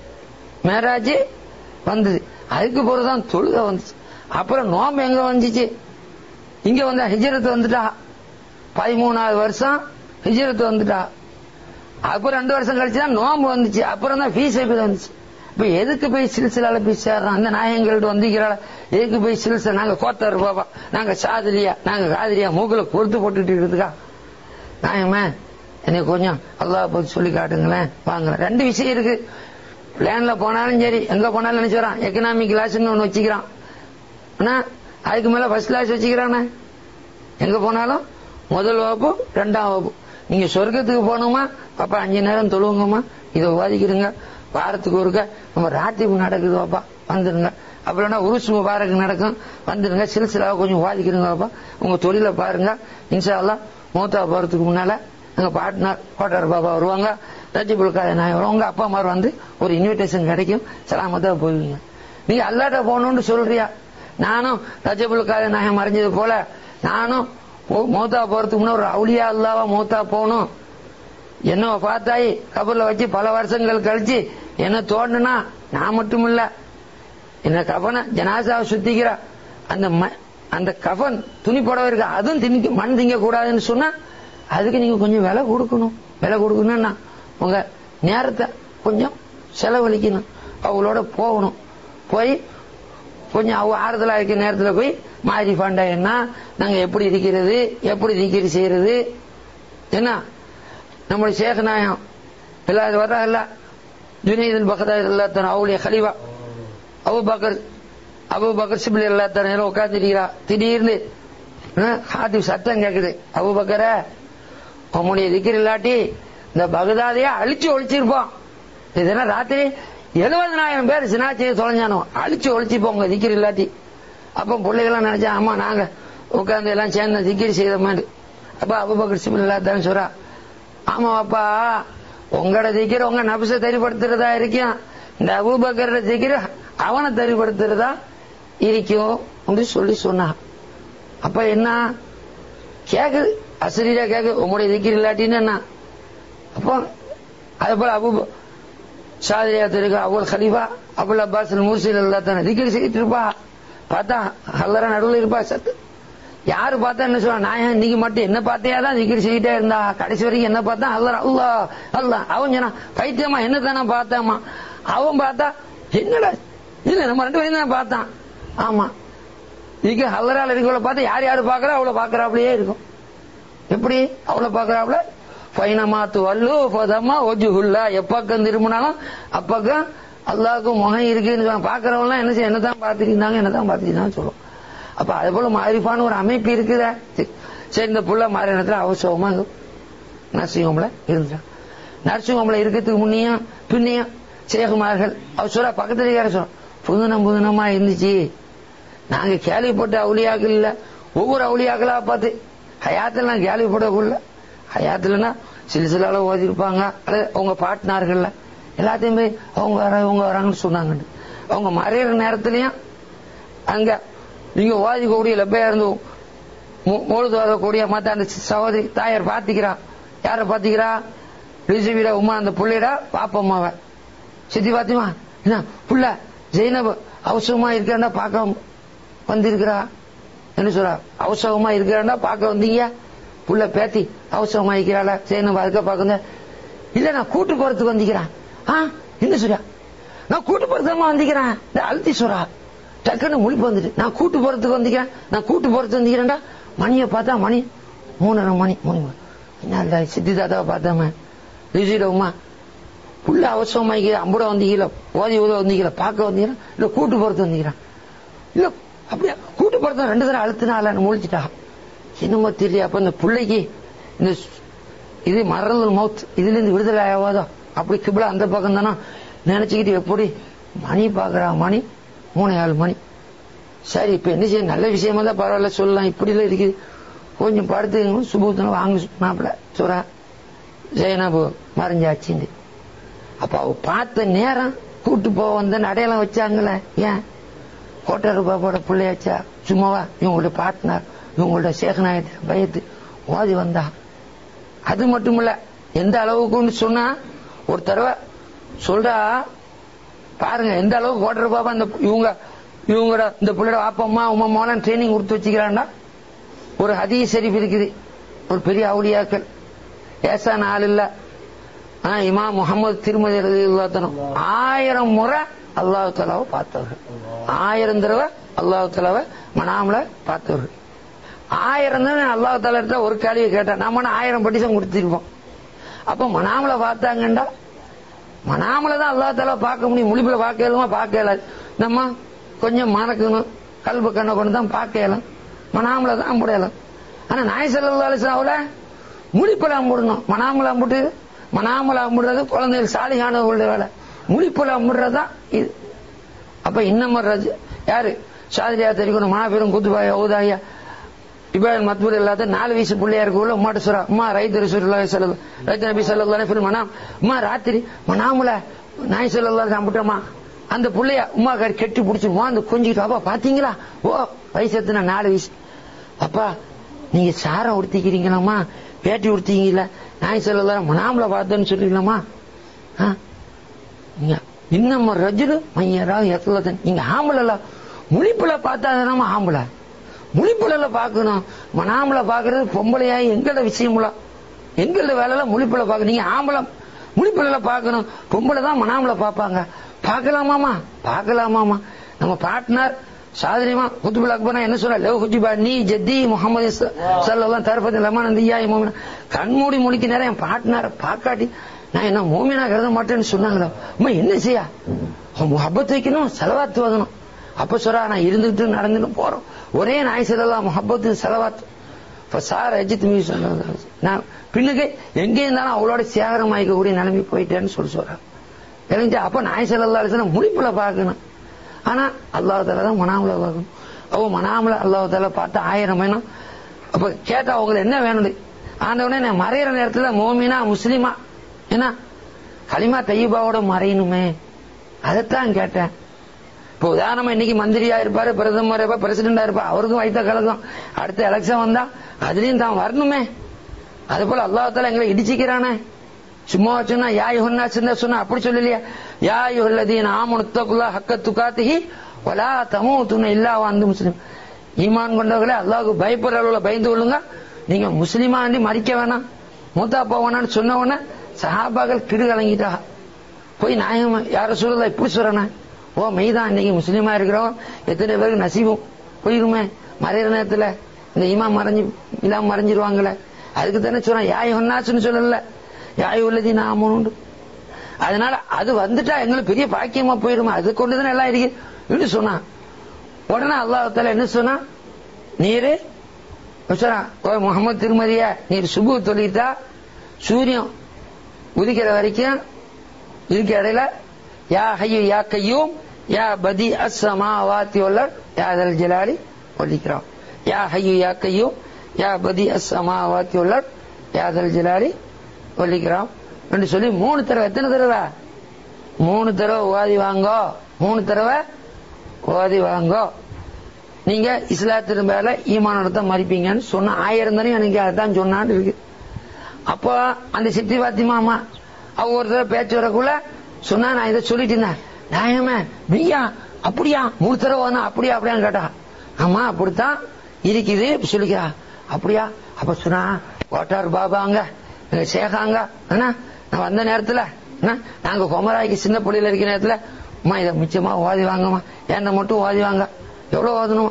மேராஜ் வந்தது அதுக்கு பிறகுதான் தொழுகை வந்துச்சு அப்புறம் நோம்பு எங்க வந்துச்சு இங்க வந்து ஹிஜரத்து வந்துட்டா பதிமூணாவது வருஷம் ஹிஜரத்து வந்துட்டா அப்புறம் ரெண்டு வருஷம் கழிச்சு தான் நோம்பு வந்துச்சு அப்புறம் தான் ஃபீஸ் வந்துச்சு இப்ப எதுக்கு போய் சில்சிலால போய் சேர்றோம் அந்த நாயங்கள்ட்ட வந்திக்கிறாள் எதுக்கு போய் சில்சில நாங்க கோத்தாரு பாபா நாங்க சாதிலியா நாங்க காதிரியா மூக்குல பொறுத்து போட்டுட்டு இருக்கிறதுக்கா நாயமே என்னை கொஞ்சம் அல்லாஹ் பத்தி சொல்லி காட்டுங்களேன் வாங்கலாம் ரெண்டு விஷயம் இருக்கு பிளேன்ல போனாலும் சரி எங்க போனாலும் நினைச்சுறான் எக்கனாமிக் கிளாஸ்னு ஒண்ணு வச்சுக்கிறான் ஆனா அதுக்கு மேல ஃபர்ஸ்ட் கிளாஸ் வச்சுக்கிறானே எங்க போனாலும் முதல் வகுப்பு ரெண்டாம் வகுப்பு நீங்க சொர்க்கத்துக்கு போகணுமா பாப்பா அஞ்சு நேரம் தொழுவுங்கம்மா இதை விவாதிக்கிறீங்க வாரத்துக்கு ஒருக்க நம்ம ராத்திரி நடக்குது பாப்பா வந்துருங்க அப்புறம்னா உருசு முபாரக் நடக்கும் வந்துருங்க சிலசிலாவை கொஞ்சம் வாதிக்கிறீங்க பாப்பா உங்க தொழிலை பாருங்க இன்ஷா அல்லாஹ் மூத்தா போறதுக்கு முன்னால எங்க பாட்னர் கோட்டார் பாபா வருவாங்க ரஜிபுல் காத நாயகம் உங்க அப்பா அம்மா வந்து ஒரு இன்விடேஷன் கிடைக்கும் சலாமத்தா போவீங்க நீங்க அல்லாட்ட போகணும்னு சொல்றியா நானும் ரஜபுல் காத நாயகம் மறைஞ்சது போல நானும் மௌ- மௌத்தா போறதுக்கு முன்ன ஒரு அவுலியா அல்லாவா மௌத்தா போகணும் என்ன பார்த்தாய் கபர்ல வச்சு பல வருஷங்கள் கழிச்சு என்ன தோணுனா நான் மட்டும் இல்ல என்ன கபனை ஜனாசாவை சுத்திக்கிற அந்த ம- அந்த கஃன் துணி புடவை இருக்கு அதுவும் திணிக்க மண் திங்க கூடாதுன்னு சொன்னா அதுக்கு நீங்க கொஞ்சம் விலை கொடுக்கணும் விலை கொடுக்கணும்னா உங்க நேரத்தை கொஞ்சம் செலவழிக்கணும் அவங்களோட போகணும் போய் கொஞ்சம் அவ ஆறுதலா இருக்க நேரத்துல போய் மாரி பாண்டா என்ன நாங்க எப்படி இருக்கிறது எப்படி திக்கிரி செய்யறது என்ன நம்முடைய சேக நாயம் எல்லாரும் வர்றா இல்ல ஜுனைதன் பகதா எல்லாத்தன அவளுடைய ஹலிவா Abu Bakr Abu Bakr Shibli எல்லாத்தன உட்காந்துருக்கிறா திடீர்னு ஹாத்தி சத்தம் கேக்குது அபு பக்கர உம்முடைய திக்கிர் இல்லாட்டி இந்த பகதாதைய அழிச்சு ஒழிச்சிருப்போம் இதுனா ராத்திரி எழுபதனாயிரம் பேர் சினா செய்ய தொலைஞ்சானோ அழிச்சு ஒழிச்சுப்போம் உங்க திக்கிர் இல்லாட்டி அப்ப பிள்ளைகள்லாம் நினைச்சா ஆமா நாங்க உட்கார்ந்து எல்லாம் சேர்ந்து திக்கிர் செய்த மாதிரி அப்ப அபுபக்கர் சிபில் இல்லாதான்னு சொல்றா ஆமா அப்பா உங்களோட திக்கிற உங்க நபிச தெரிப்படுத்துறதா இருக்கும் இந்த அபூபக்கரோட திக்கிற அவனை தெரிப்படுத்துறதா இருக்கும் அப்படின்னு சொல்லி சொன்னா அப்ப என்ன கேக்குது அசரீரா கேக்குது உங்களுடைய திக்கிற இல்லாட்டின்னு என்ன அப்போ அதே போல அபு சாதிரியாத்து இருக்கு அவ்வளவு ஹலீஃபா அபுல் அப்பாஸ் மூர்சில் எல்லாத்தான திக்கிரி செய்யிட்டு இருப்பா பார்த்தா ஹல்லரா நடுவில் இருப்பா சத்து யாரு பார்த்தா என்ன சொல்லுவா நான் இன்னைக்கு மட்டும் என்ன பார்த்தியா தான் திக்கிரி செய்யிட்டே இருந்தா கடைசி வரைக்கும் என்ன பார்த்தா அல்லரா அல்லா அல்லா அவன் சொன்னா பைத்தியமா என்ன தானே பார்த்தாமா அவன் பார்த்தா என்னடா இல்ல நம்ம ரெண்டு பேரும் தான் பார்த்தான் ஆமா இதுக்கு ஹல்லரால இருக்கவளை பார்த்தா யார் யாரு பாக்குறா அவளை பாக்குறாப்லயே இருக்கும் எப்படி அவளை பாக்குறாப்ல பைனமாத்து வல்லு பதமா ஒஜுகுல்லா எப்பக்கம் திரும்பினாலும் அப்பக்கம் அல்லாவுக்கு முகம் இருக்குன்னு பாக்குறவங்க என்ன செய்ய என்னதான் பாத்துக்கிட்டாங்க என்னதான் பாத்துக்கிட்டாங்க சொல்லுவோம் அப்ப அது போல மாரிஃபான ஒரு அமைப்பு இருக்குதா சரி இந்த புள்ள மாறி இடத்துல அவசரமா நர்சிங் ஹோம்ல இருந்தான் நர்சிங் ஹோம்ல இருக்கிறதுக்கு முன்னையும் பின்னையும் சேகுமார்கள் அவர் சொல்ற பக்கத்துல யார சொல்ற புதுனம் புதுனமா இருந்துச்சு நாங்க கேள்விப்பட்ட அவுளியாக்கள் இல்ல ஒவ்வொரு அவுளியாக்களா பார்த்து ஹயாத்துல நான் கேள்விப்படக்குள்ள ஹயாத்துலன்னா சிலசிலால ஓதிருப்பாங்க அல்லது அவங்க பாட்னார்கள்ல எல்லாத்தையும் போய் அவங்க வர அவங்க வராங்கன்னு சொன்னாங்க அவங்க மறையிற நேரத்திலயும் அங்க நீங்க ஓதி கூடிய லப்பையா இருந்து முழுது வரக்கூடிய மத்த அந்த சகோதரி தாயார் பாத்திக்கிறா யார பாத்திக்கிறா ரிசுவிட உமா அந்த புள்ளையிட பாப்பம்மாவ சித்தி பாத்திமா என்ன புள்ள ஜெயினப் அவசரமா இருக்காண்டா பார்க்க வந்திருக்கிறா என்ன சொல்றா அவசரமா இருக்கிறாண்டா பார்க்க வந்தீங்க புள்ள பேத்தி அவசரமா இருக்கிறாள ஜெயினப் அதுக்க பார்க்க இல்ல நான் கூட்டு போறதுக்கு வந்திக்கிறேன் ஆ என்ன சொல்றா நான் கூட்டு போறதுமா வந்திக்கிறேன் இந்த அழுத்தி சொல்றா டக்குன்னு முழிப்பு வந்துட்டு நான் கூட்டு போறதுக்கு வந்திக்கிறேன் நான் கூட்டு போறதுக்கு வந்திக்கிறேன்டா மணியை பார்த்தா மணி மூணரை மணி மூணு மணி என்ன சித்தி தாத்தாவை பார்த்தாம ரிசிட உமா புள்ள அவசரமாக்கி அம்புட வந்தீங்களா ஓதி ஓத வந்தீங்களா பார்க்க வந்தீங்களா இல்ல கூட்டு போறது வந்தீங்களா இல்ல அப்படியா கூட்டு போறது ரெண்டு தடவை அழுத்தினால முழிச்சிட்டா என்னமோ தெரியல அப்ப இந்த பிள்ளைக்கு இந்த சு- இது மரண மவுத் இதுல இருந்து விடுதலை ஆகாதோ அப்படி கிபிலா அந்த பக்கம் தானே நினைச்சுக்கிட்டு எப்படி மணி பாக்குறா மணி மூணு ஏழு மணி சரி இப்ப என்ன செய்ய நல்ல விஷயமா தான் பரவாயில்ல சொல்லலாம் இப்படி எல்லாம் இருக்குது கொஞ்சம் படுத்து சுபூத்தனை வாங்க மாப்பிள்ள சுரா ஜெயனாபு மறைஞ்சாச்சுண்டு அப்ப அவ பார்த்த நேரம் கூட்டு போக வந்த அடையாளம் வச்சாங்களே ஏன் கோட்டர் பாபாவோட பிள்ளையாச்சா சும்மாவா இவங்களோட பார்ட்னர் இவங்களோட சேகநாயகத்தை பயத்து ஓதி வந்தா அது மட்டும் இல்ல எந்த அளவுக்குன்னு சொன்னா ஒரு தடவை சொல்றா பாருங்க எந்த அளவுக்கு கோட்டர் பாபா இந்த இவங்க இவங்களோட இந்த பிள்ளையோட அப்பா உமா மோலாம் ட்ரைனிங் கொடுத்து வச்சுக்கிறான்டா ஒரு ஹதீஸ் ஷெரீஃப் இருக்குது ஒரு பெரிய அவுலியாக்கள் ஏசான ஆள் இல்ல ஆ, இமாம் முகமது திருமதி ரலியல்லாஹு ஆயிரம் முறை அல்லாஹ் தலாவை பார்த்தவர்கள் ஆயிரம் தடவை அல்லாஹ் தலாவை மனாமல பார்த்தவர்கள் ஆயிரம் தான் அல்லாஹ் தாலா எடுத்தா ஒரு கேள்வியை கேட்டேன் நாம ஆயிரம் படிசம் கொடுத்திருப்போம் அப்ப மனாமல பார்த்தாங்கண்டா மனாமல தான் அல்லா தாலா பார்க்க முடியும் முழிப்புல பார்க்க இயலுமா பார்க்க இயலாது நம்ம கொஞ்சம் மறக்கணும் கல்பு கண்ணை கொண்டு தான் பார்க்க இயலும் மனாமல தான் முடியலாம் ஆனா நாய் செல்லால முழிப்புல அம்பிடணும் மனாமல அம்பிட்டு மனாமல அம்பிடுறது குழந்தைகள் சாலிகான உள்ள வேலை முழிப்புல அம்பிடுறது தான் இது அப்ப இன்னும் ரஜ யாரு சாதிரியா தெரிக்கணும் மாபெரும் குத்துபாயா ஓதாயா இப்ராஹிம் மத்பூர் இல்லாத நாலு வயசு பிள்ளையா இருக்குள்ள உமாட்ட சொல்றா அம்மா ரைத்து ரசூலுல்லாஹி ஸல்லல்லாஹு ரைத்து நபி ஸல்லல்லாஹு அலைஹி வஸல்லம் மனாம் அம்மா ராத்திரி மனாமுல நாய் ஸல்லல்லாஹு சாப்பிட்டோமா அந்த புள்ளைய உமா காரி கெட்டி பிடிச்சி அந்த கொஞ்சிட்டு அப்பா பாத்தீங்களா ஓ வயசு எத்தனை நாலு வயசு அப்பா நீங்க சாரம் உடுத்திக்கிறீங்களாமா பேட்டி உடுத்திங்களா நாய் ஸல்லல்லாஹு மனாமுல பார்த்தேன்னு சொல்றீங்களாமா ஆ? நீங்க இன்னும் ரஜுலு மையரா எத்தலதன் நீங்க ஆம்பளல முழிப்புல பார்த்தா தானே ஆம்பளை முழிப்புல பார்க்கணும் மனாமல பாக்குறது பொம்பளையா எங்கட விஷயமுல எங்கட வேலையில முழிப்புல பார்க்க நீங்க ஆம்பளை முழிப்புல பார்க்கணும் பொம்பளை தான் மனாமல பார்ப்பாங்க பார்க்கலாமாமா பார்க்கலாமாமா நம்ம பார்ட்னர் சாதனியமா குத்துபுல் அக்பர் என்ன சொல்ற லவ் குஜிபா நீ ஜத்தி முகமது சல்லாம் தரப்பதி லமான் தியா மோமினா கண்மூடி முடிக்க நேரம் என் பார்ட்னர் பார்க்காட்டி நான் என்ன மோமினா கருத மாட்டேன்னு சொன்னாங்களா அம்மா என்ன செய்யா முகப்பத் வைக்கணும் செலவாத்து வாங்கணும் அப்ப சொல்றா நான் இருந்துட்டு நடந்துட்டு போறோம் ஒரே நாய் செல்லலாம் முகப்பத்து செலவாத்து இப்ப சார் அஜித் மீ சொன்னது நான் பின்னுக்கு எங்கே இருந்தாலும் அவளோட சேகரம் ஆகிக்கக்கூடிய நிலைமை போயிட்டேன்னு சொல்லி சொல்றேன் எனக்கு அப்ப நாய் செல்லலாம் முழிப்புல பார்க்கணும் ஆனா அல்லாஹால தான் மனாமல பார்க்கணும் அவ மனாமல அல்லாஹால பார்த்து ஆயிரம் வேணும் அப்ப கேட்டா அவங்களுக்கு என்ன வேணும் ஆண்டவனே நான் மறையிற நேரத்துல மோமினா முஸ்லிமா என்ன களிமா தையபாவோட மறையணுமே அதைத்தான் கேட்டேன் இப்போ உதாரணமா இன்னைக்கு மந்திரியா இருப்பாரு பிரதமர் இருப்பா பிரசிடண்டா இருப்பா அவருக்கும் வைத்த கலக்கம் அடுத்த எலெக்ஷன் வந்தா அதுலயும் தான் வரணுமே அது போல அல்லாஹால எங்களை இடிச்சுக்கிறானே சும்மா சொன்னா யா யுஹன்னா சின்ன சொன்னா அப்படி சொல்லலையா யா யுஹல்லதீன் ஆமனுத்தகுல்லா ஹக்க துகாத்திஹி வலா தமூதுன இல்லா வந்து முஸ்லிம் ஈமான் கொண்டவர்களே அல்லாஹ்வுக்கு பயப்படுற அளவுல பயந்து கொள்ளுங்க நீங்க முஸ்லிமா அண்டி மறிக்க வேணாம் மூத்தா போவேனான்னு சொன்ன உடனே சஹாபாக்கள் கிடு கலங்கிட்டா போய் நாயகம் யார சொல்லல இப்படி சொல்றேன் ஓ மெய்தான் இன்னைக்கு முஸ்லீமா இருக்கிறோம் எத்தனை பேருக்கு நசீபம் போயிருமே மறையிற நேரத்துல இந்த இமா மறைஞ்சு இல்லாம மறைஞ்சிருவாங்களே அதுக்கு தானே சொல்றேன் யாய் ஒன்னாச்சுன்னு சொல்லல யாய் உள்ளது நாம அதனால அது வந்துட்டா எங்களுக்கு பெரிய பாக்கியமா போயிருமா அது கொண்டுதானே எல்லாம் இருக்கு இப்படி சொன்னான் உடனே அல்லாஹால என்ன சொன்னா நீரு சொன்னான் ஓ முகமது திருமதியா நீர் சுபு தொழிட்டா சூரியன் உதிக்கிற வரைக்கும் இருக்க இடையில யா ஹையு யா கையும் யா பதி அஸ்ஸமா வாத்தி வல்லர் யா தல் ஜலாலி ஒலிக்கிறோம் யா ஹையு யா கையும் யா பதி அஸ்ஸமா வாத்தி வல்லர் யா தல் ஜலாலி ஒலிக்கிறோம் என்று சொல்லி மூணு தடவை எத்தனை தடவை மூணு தடவை ஓதி வாங்கோ மூணு தடவை ஓதி வாங்கோ நீங்க இஸ்லாத்தின் மேல ஈமானோட தான் மறிப்பீங்கன்னு சொன்ன ஆயிரம் தானே எனக்கு அதான் சொன்னான்னு இருக்கு அப்போ அந்த சித்தி பாத்திமாமா அவ ஒரு தடவை பேச்சு வரக்குள்ள சொன்னா நான் இதை சொல்லிட்டு இருந்தேன் நியாயமே நீயா அப்படியா மூணு தடவை வந்தா அப்படியா அப்படியான்னு கேட்டா ஆமா அப்படித்தான் இருக்குது இப்படி சொல்லிக்கிறா அப்படியா அப்ப சொன்னா கோட்டார் பாபாங்க எங்க சேகாங்க என்ன நான் வந்த நேரத்துல என்ன நாங்க கொமராய்க்கு சின்ன பிள்ளையில இருக்கிற நேரத்துல அம்மா இதை மிச்சமா ஓதி வாங்கம்மா என்ன மட்டும் ஓதி வாங்க எவ்வளவு ஓதணும்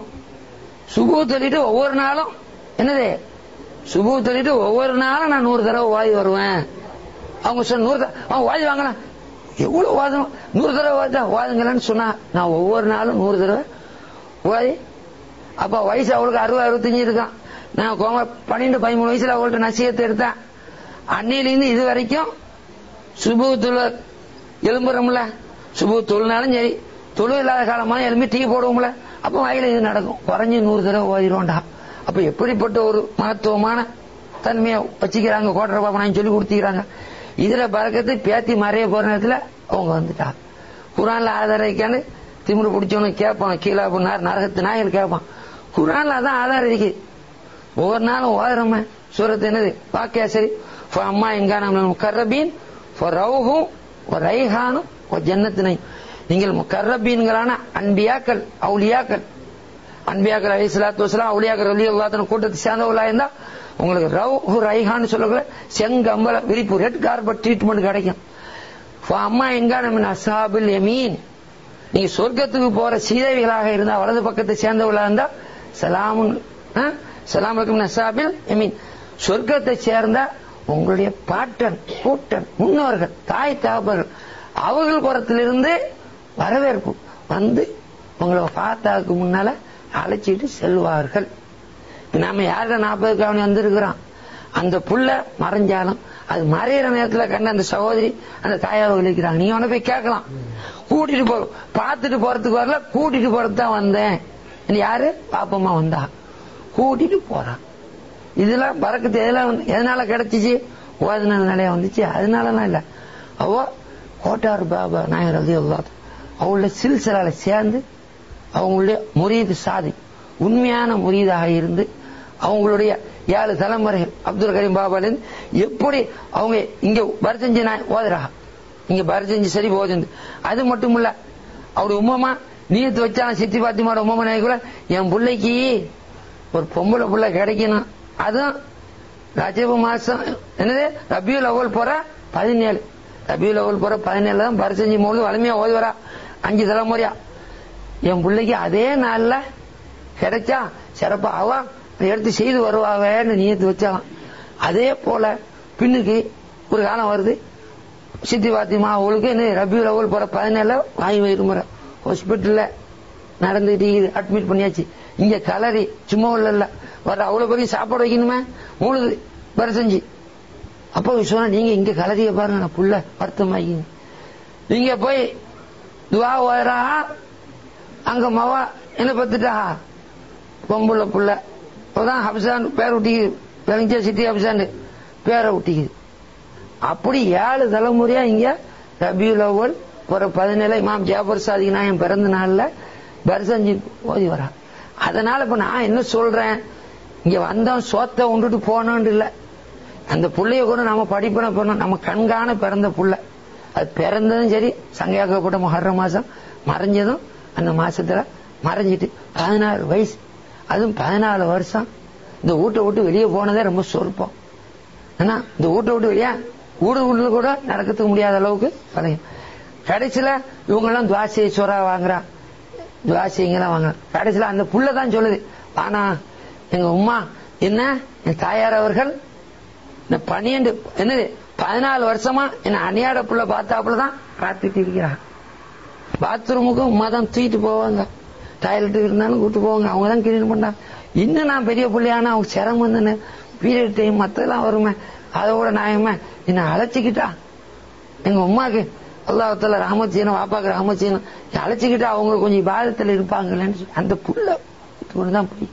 சுபு சொல்லிட்டு ஒவ்வொரு நாளும் என்னது சுபு சொல்லிட்டு ஒவ்வொரு நாளும் நான் நூறு தடவை ஓதி வருவேன் அவங்க சொன்ன நூறு தடவை, அவங்க ஓதி வாங்கலாம் எவ்வளவு ஓதணும் நூறு தடவை ஓதா ஓதுங்களேன்னு சொன்னா நான் ஒவ்வொரு நாளும் நூறு தடவை ஓதி அப்ப வயசு அவளுக்கு அறுபது அறுபத்தஞ்சு இருக்கான் நான் கோம பன்னெண்டு பதிமூணு வயசுல அவள்கிட்ட நசியத்தை எடுத்தேன் அன்னையிலிருந்து இது வரைக்கும் சுபு தொழு எலும்புறோம்ல சுபு தொழுனாலும் சரி தொழு இல்லாத காலமான எலும்பி டீ போடுவோம்ல அப்ப வயல இது நடக்கும் குறைஞ்சி நூறு தடவை ஓதிடுவோம்டா அப்ப எப்படிப்பட்ட ஒரு மகத்துவமான தன்மையை வச்சுக்கிறாங்க கோட்டரை பாப்பனான்னு சொல்லி கொடுத்துக்கிறாங்க இதுல பறக்கத்து பேத்தி மறைய போற நேரத்துல அவங்க வந்துட்டா குரான்ல ஆதாரிக்கான்னு திமிரு பிடிச்சவனு கேட்பான் கீழே பண்ணார் நரகத்து நாயர் கேட்பான் குரான்ல அதான் ஆதாரம் இருக்கு ஒவ்வொரு நாளும் ஓதுறோமே சூரத்து என்னது வாக்கியா சரி அம்மா எங்க நம்ம கர்ரபீன் ரவுகும் ரைஹானும் ஜன்னத்தினை நீங்கள் முக்கர்ரபீன்களான அன்பியாக்கள் அவுலியாக்கள் அன்பியாக்கள் அலி சலாத்து வசலாம் அவுலியாக்கள் அலி அல்லாத்தன கூட்டத்தை சேர்ந்தவங்களா இருந்தா உங்களுக்கு ரவு ரைஹான்னு சொல்லக்கூட செங்கம்பல விரிப்பு ரெட் கார்பெட் ட்ரீட்மெண்ட் கிடைக்கும் அம்மா எங்க நம்ம அசாபில் எமீன் நீங்க சொர்க்கத்துக்கு போற சீதவிகளாக இருந்தா வலது பக்கத்தை சேர்ந்தவங்களா இருந்தா சலாமுன் சலாம் நசாபில் எமீன் சொர்க்கத்தை சேர்ந்த உங்களுடைய பாட்டன் கூட்டன் முன்னோர்கள் தாய் தகப்பர்கள் அவர்கள் புறத்திலிருந்து வரவேற்பு வந்து உங்களை பார்த்தாக்கு முன்னால அழைச்சிட்டு செல்வார்கள் நாம யார்கிட்ட நாற்பது கவனி வந்திருக்கிறோம் அந்த புள்ள மறைஞ்சாலும் அது மறையிற நேரத்துல கண்ட அந்த சகோதரி அந்த தாயார் விழிக்கிறாங்க நீ உன போய் கேட்கலாம் கூட்டிட்டு போ பார்த்துட்டு போறதுக்கு வரல கூட்டிட்டு போறது தான் வந்தேன் யாரு பாப்பம்மா வந்தா கூட்டிட்டு போறான் இதெல்லாம் பறக்கத்து எதெல்லாம் வந்து எதனால கிடைச்சிச்சு ஓதனால வந்துச்சு அதனாலலாம் இல்ல அவ கோட்டார் பாபா நாயர் ரதி அல்லாத் அவங்கள சில்சலால சேர்ந்து அவங்களுடைய முரீது சாதி உண்மையான முரீதாக இருந்து அவங்களுடைய ஏழு தலைமுறைகள் அப்துல் கரீம் பாபாலேருந்து எப்படி அவங்க இங்க பரிசஞ்சு நான் ஓதுறா இங்க பரிசஞ்சு சரி போகுது அது மட்டும் இல்ல அவருடைய உமாமா நீயத்து வச்சாலும் சித்தி பாத்திமாவோட உமாமா நாயக்குள்ள என் பிள்ளைக்கு ஒரு பொம்பளை புள்ள கிடைக்கணும் அதுவும் ரஜப மாசம் என்னது ரபியுல் அவ்வல் போற பதினேழு ரபியுல் அவ்வல் போற பதினேழு தான் பரிசஞ்சு மூணு வலிமையா ஓதி வரா அஞ்சு தலைமுறையா என் பிள்ளைக்கு அதே நாள்ல கிடைச்சா சிறப்பா அவ எடுத்து செய்து வருவாவேன்னு நீயத்து வச்சாலாம் அதே போல பின்னுக்கு ஒரு காலம் வருது சித்தி பாத்திமா அவளுக்கு என்ன ரபியுல் அவ்வல் போற பதினேழுல வாங்கி வயிறு முறை ஹாஸ்பிட்டல்ல நடந்துட்டு அட்மிட் பண்ணியாச்சு இங்க கலரி சும்மா இல்ல வர அவ்வளவு பெரிய சாப்பாடு வைக்கணுமே மூணு வர செஞ்சு அப்போ சொன்னா நீங்க இங்க கலரிய பாருங்க நான் புள்ள வருத்தமாக்கி நீங்க போய் துவா ஓரா அங்க மவா என்ன பத்துட்டா பொம்புள்ள புள்ள இப்பதான் ஹப்சான் பேர் விட்டிக்குது வெளஞ்ச சிட்டி ஹப்சான் பேரை விட்டிக்குது அப்படி ஏழு தலைமுறையா இங்க ரபியுல் அவ்வல் ஒரு பதினேழு இமாம் ஜாபர் சாதிக் நாயன் பிறந்த நாள்ல பரிசஞ்சு ஓதி வரா அதனால இப்ப நான் என்ன சொல்றேன் இங்க வந்தோம் சோத்த உண்டுட்டு போனோம் இல்ல அந்த புள்ளைய கூட நம்ம படிப்பன பண்ணோம் நம்ம கண்காண பிறந்த புள்ள அது பிறந்ததும் சரி சங்கையாக்கப்பட்ட மொஹர்ற மாசம் மறைஞ்சதும் அந்த மாசத்துல மறைஞ்சிட்டு பதினாறு வயசு அதுவும் பதினாலு வருஷம் இந்த வீட்டை விட்டு வெளியே போனதே ரொம்ப சொற்பம் ஏன்னா இந்த வீட்டை விட்டு வெளியே வீடு உள்ள கூட நடக்கிறதுக்கு முடியாத அளவுக்கு பழையம் கடைசியில இவங்க எல்லாம் துவாசியை சோறா வாங்குறா துவாசிங்கெல்லாம் வாங்குறா கடைசியில அந்த புள்ள தான் சொல்லுது ஆனா எங்க உமா என்ன என் தாயார் அவர்கள் இந்த பன்னிரண்டு என்னது பதினாலு வருஷமா என்ன அணியாட புள்ள பார்த்தாப்புலதான் காத்துட்டு இருக்கிறாங்க பாத்ரூமுக்கும் உமா தான் தூக்கிட்டு போவாங்க டாய்லெட் இருந்தாலும் கூட்டு போவாங்க அவங்க தான் கிளீன் பண்ணாங்க இன்னும் நான் பெரிய பிள்ளையான அவங்க சிரமம் தானே பீரியட் டைம் மத்தெல்லாம் வருமே அதை விட நியாயமே என்ன அழைச்சிக்கிட்டா எங்க உமாக்கு அல்லாஹத்துல ரஹமத் செய்யணும் வாப்பாக்கு ரஹமத் செய்யணும் அழைச்சிக்கிட்டா அவங்க கொஞ்சம் பாதத்துல இருப்பாங்களேன்னு சொல்லி அந்த புள்ள தான் போய்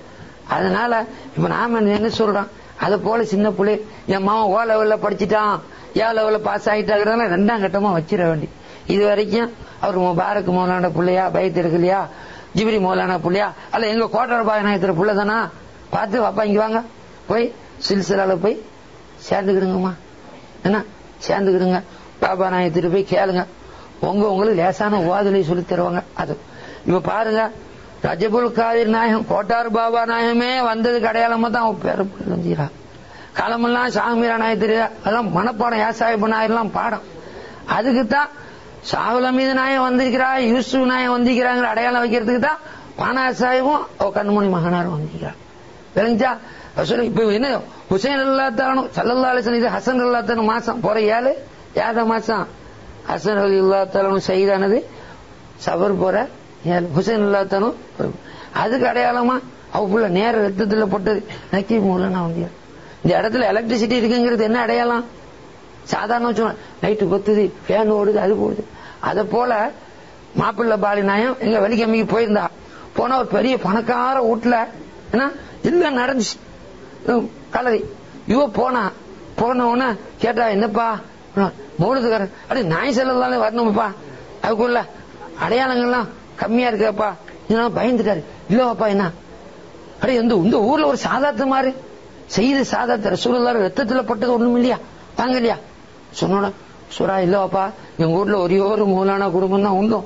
அதனால இப்ப நாம என்ன சொல்றோம் அது போல சின்ன புள்ளை என் மாவன் ஓ லெவல்ல படிச்சுட்டான் ஏ லெவல்ல பாஸ் ஆயிட்டாங்கிறதால ரெண்டாம் கட்டமா வச்சிட வேண்டி இது வரைக்கும் அவர் முபாரக் மௌலான புள்ளையா பயத்து எடுக்கலையா ஜிபிரி மௌலானா புள்ளையா அல்ல எங்க கோட்டர் பாய் நாயத்திர புள்ள தானா பார்த்து அப்பா இங்க வாங்க போய் சில்சிலால போய் சேர்ந்துக்கிடுங்கம்மா என்ன சேர்ந்துக்கிடுங்க பாபா நாயத்திட்டு போய் கேளுங்க உங்க உங்களுக்கு லேசான ஓதலை சொல்லி தருவாங்க அது இப்ப பாருங்க ரஜபுல் காதிர் நாயகம் கோட்டார் பாபா நாயகமே வந்ததுக்கு அடையாளமா தான் அவன் பேர புரிஞ்சுக்கிறா காலமெல்லாம் சாமிரா நாயத்திரி அதெல்லாம் மனப்பாடம் ஏசாஹிப் நாயர்லாம் பாடம் அதுக்கு தான் சாகுல் அமீது நாயம் வந்திருக்கிறா யூசுப் நாயம் வந்திருக்கிறாங்கிற அடையாளம் வைக்கிறதுக்கு தான் பானா சாஹிபும் அவ கண்மணி மகனாரும் வந்திருக்கிறா விளங்கிச்சா சொல்லு இப்ப என்ன ஹுசைன் அல்லா தானும் சல்லல்லா அலிசன் இது ஹசன் அல்லா தானும் மாசம் போற ஏழு ஏழாம் மாசம் ஹசன் அலி இல்லா தலனும் சைதானது சபர் போற ஹுசைன் இல்லா தலும் அதுக்கு அடையாளமா அவ புள்ள நேர ரத்தத்துல போட்டது நக்கி மூலனா வந்து இந்த இடத்துல எலக்ட்ரிசிட்டி இருக்குங்கிறது என்ன அடையாளம் சாதாரண சொன்ன நைட்டு கொத்துது ஃபேன் ஓடுது அது போடுது அதை போல மாப்பிள்ளை பாலி நாயம் எங்க வலிக்கம்மிக்கு போயிருந்தா போனா ஒரு பெரிய பணக்கார வீட்டுல என்ன இல்ல நடந்துச்சு உம், கலரி இவ போனா போன உடனே கேட்டா என்னப்பா மூலத்துக்காரன் அப்படி நாய் செல்லதாலே வரணும்ப்பா அதுக்குள்ள அடையாளங்கள்லாம் கம்மியா இருக்கப்பா இதனால பயந்துட்டாரு இல்லவாப்பா என்ன அடே இந்த இந்த ஊர்ல ஒரு சாதாத்த மாதிரி செய்து சாதாத்த ரசூலுல்லாஹ் ரத்தத்துல பட்டது ஒண்ணும் இல்லையா வாங்க இல்லையா சொன்னோட சுரா இல்லவாப்பா எங்க ஊர்ல ஒரே ஒரு மூலான குடும்பம் தான் உண்டும்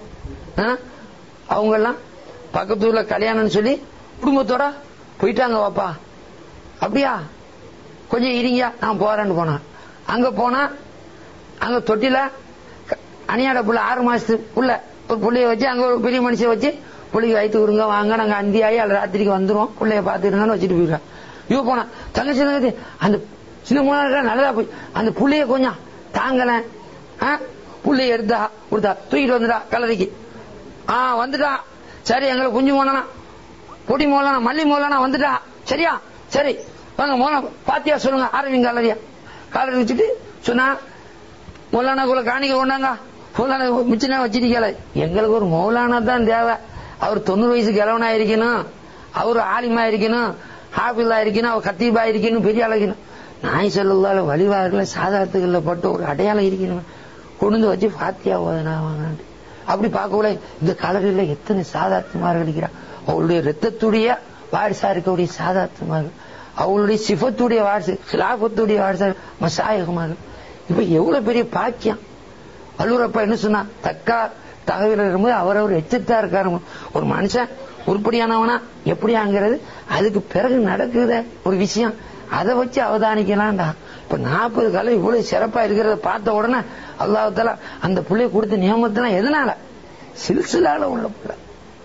அவங்க எல்லாம் பக்கத்து ஊர்ல கல்யாணம்னு சொல்லி குடும்பத்தோட போயிட்டாங்க வாப்பா அப்படியா கொஞ்சம் இருங்க நான் போறேன்னு போனேன் அங்க போனா அங்க தொட்டில க- அணியாட புள்ள ஆறு மாசத்துக்கு புள்ள ஒரு புள்ளைய வச்சு அங்க ஒரு பெரிய மனுஷன் வச்சு புள்ளைக்கு வயிற்று விடுங்க வாங்க நாங்க அந்தி ஆகி அல்ல ராத்திரிக்கு வந்துருவோம் புள்ளைய பாத்துருங்கன்னு வச்சுட்டு போயிருக்கேன் இவ போனா தங்கச்சி தங்கச்சி அந்த சின்ன மூணு நல்லதா போய் அந்த புள்ளைய கொஞ்சம் தாங்கல ஆ? புள்ளைய எடுத்தா கொடுத்தா தூக்கிட்டு வந்துடா கலரிக்கு ஆ வந்துட்டா சரி எங்களை குஞ்சு மோலனா பொடி மோலனா மல்லி மோலனா வந்துட்டா சரியா சரி வாங்க மோலம் பாத்தியா சொல்லுங்க ஆரம்பிங்க கலரியா காலரி வச்சுட்டு சொன்னா மௌலானாக்குள்ள காணிக்க கொண்டாங்க மௌலானா மிச்சனா வச்சிருக்கல எங்களுக்கு ஒரு மௌலானா தான் தேவை அவர் தொண்ணூறு வயசு கிழவனா இருக்கணும் அவர் ஆலிமா இருக்கணும் ஹாபிலா இருக்கணும் அவர் கத்தீபா இருக்கணும் பெரிய அழகணும் நாய் செல்லுதால வழிவார்கள சாதாரத்துகள்ல பட்டு ஒரு அடையாளம் இருக்கணும் கொண்டு வந்து வச்சு பாத்தியா ஓதனா வாங்கினான் அப்படி பார்க்கக்கூட இந்த கலரில் எத்தனை சாதார்த்தமாக இருக்கிறார் அவளுடைய ரத்தத்துடைய வாரிசா இருக்கக்கூடிய சாதார்த்தமாக அவளுடைய சிஃபத்துடைய வாரிசு கிலாபத்துடைய வாரிசா மசாயகமாக இப்ப எவ்வளவு பெரிய பாக்கியம் வள்ளுவரப்பா என்ன சொன்னா தக்கா தகவல் இருக்கும்போது அவரவர் எச்சத்தா இருக்காரு ஒரு மனுஷன் உருப்படியானவனா எப்படியாங்கிறது அதுக்கு பிறகு நடக்குத ஒரு விஷயம் அதை வச்சு அவதானிக்கலாம்டா இப்ப நாற்பது காலம் இவ்வளவு சிறப்பா இருக்கிறத பார்த்த உடனே அல்லாஹால அந்த பிள்ளைய கொடுத்த நியமத்தெல்லாம் எதனால சில்சிலால உள்ள பிள்ளை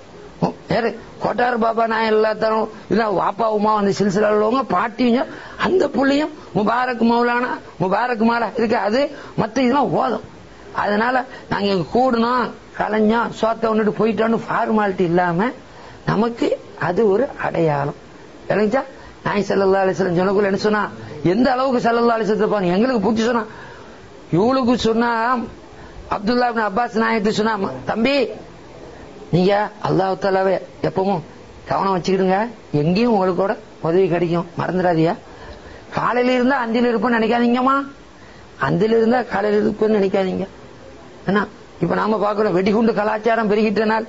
வேற கொட்டார் பாபா நான் எல்லாத்தாரும் இல்ல வாப்பா உமா அந்த சில்சிலால உள்ளவங்க பாட்டிங்க அந்த புள்ளையும் முபாரக் மௌலானா முபாரக் மாலா இருக்கு அது மத்த இதெல்லாம் ஓதும் அதனால நாங்க இங்க கூடணும் கலைஞ்சோம் சோத்த ஒண்ணுட்டு போயிட்டோம்னு ஃபார்மாலிட்டி இல்லாம நமக்கு அது ஒரு அடையாளம் விளங்கிச்சா நாய் சல்லல்லா அலிஸ்லம் சொன்னக்குள்ள என்ன சொன்னா எந்த அளவுக்கு சல்லல்லா அலிஸ்லத்தை பாருங்க எங்களுக்கு பூச்சி சொன்னா இவளுக்கு சொன்னா அப்துல்லா இப்னு அப்பாஸ் நாயத்து சொன்னா தம்பி நீங்க அல்லாஹ் தாலாவே எப்பவும் கவனம் வச்சுக்கிடுங்க எங்கேயும் உங்களுக்கு கூட உதவி கிடைக்கும் மறந்துடாதியா காலையில இருந்தா அந்தில இருப்பேன்னு நினைக்காதீங்கம்மா அந்தில இருந்தா காலையில இருப்பேன்னு நினைக்காதீங்க என்ன இப்ப நாம பாக்குறோம் வெடிகுண்டு கலாச்சாரம் பெருகிட்ட நாள்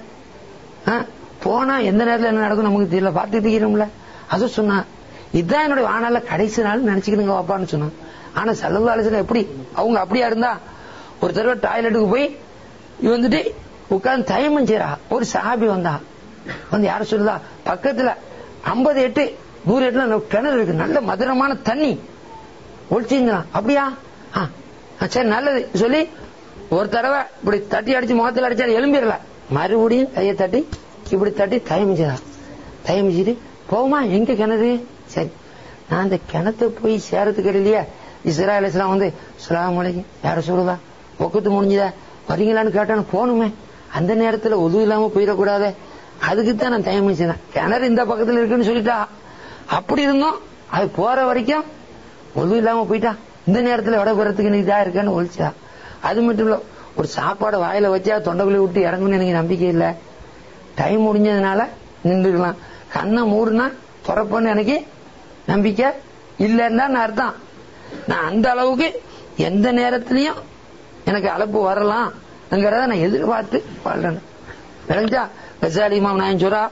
ஆ, போனா எந்த நேரத்துல என்ன நடக்கும் நமக்கு தெரியல பார்த்துட்டு இருக்கிறோம்ல அது சொன்னா இதுதான் என்னுடைய வானால கடைசி நாள் நினைச்சுக்கிடுங்க வாப்பான்னு சொன்னான் ஆனா சல்லல்லா அலிஸ்லாம் எப்படி அவங்க அப்படியா இருந்தா ஒரு தடவை டாய்லெட்டுக்கு போய் இவ வந்துட்டு உட்கார்ந்து தயமம் செய்யறா ஒரு சஹாபி வந்தா வந்து யார சொல்லுதா பக்கத்துல ஐம்பது எட்டு நூறு எட்டுல நம்ம கிணறு இருக்கு நல்ல மதுரமான தண்ணி ஒழிச்சிருந்தான் அப்படியா ஆ, ஆ, சரி நல்லது சொல்லி ஒரு தடவை இப்படி தட்டி அடிச்சு முகத்துல அடிச்சா எலும்பிடல மறுபடியும் கையை தட்டி இப்படி தட்டி தயமிச்சதா தயமிச்சிட்டு போமா எங்க கிணறு சரி நான் அந்த கிணத்து போய் சேரத்துக்கு இல்லையா இஸ்ராயல் இஸ்லாம் வந்து சலாம் அலைக்கும் யார சொல்லுதா ஒக்கத்து முடிஞ்சுதா வரீங்களான்னு கேட்டான்னு போகணுமே அந்த நேரத்துல உதவி இல்லாம போயிடக்கூடாதே அதுக்கு தான் நான் தயமிச்சேன் கிணறு இந்த பக்கத்துல இருக்குன்னு சொல்லிட்டா அப்படி இருந்தோம் அது போற வரைக்கும் ஒழுவு இல்லாம போயிட்டா இந்த நேரத்துல விட போறதுக்கு நீ இதா இருக்கேன்னு ஒழிச்சா அது மட்டும் இல்ல ஒரு சாப்பாடு வாயில வச்சா தொண்டைக்குள்ளே விட்டு இறங்கும்னு எனக்கு நம்பிக்கை இல்ல டைம் முடிஞ்சதுனால நின்றுக்கலாம் கண்ணை மூடுனா துறப்பன்னு எனக்கு நம்பிக்கை இல்லைன்னு தான் அர்த்தம் நான் அந்த அளவுக்கு எந்த நேரத்திலையும் எனக்கு அழைப்பு வரலாம்ங்கிறத நான் எதிர்பார்த்து வாழ்றேன் விளங்குச்சா கசாலி இமாம் நாயன் சொல்றா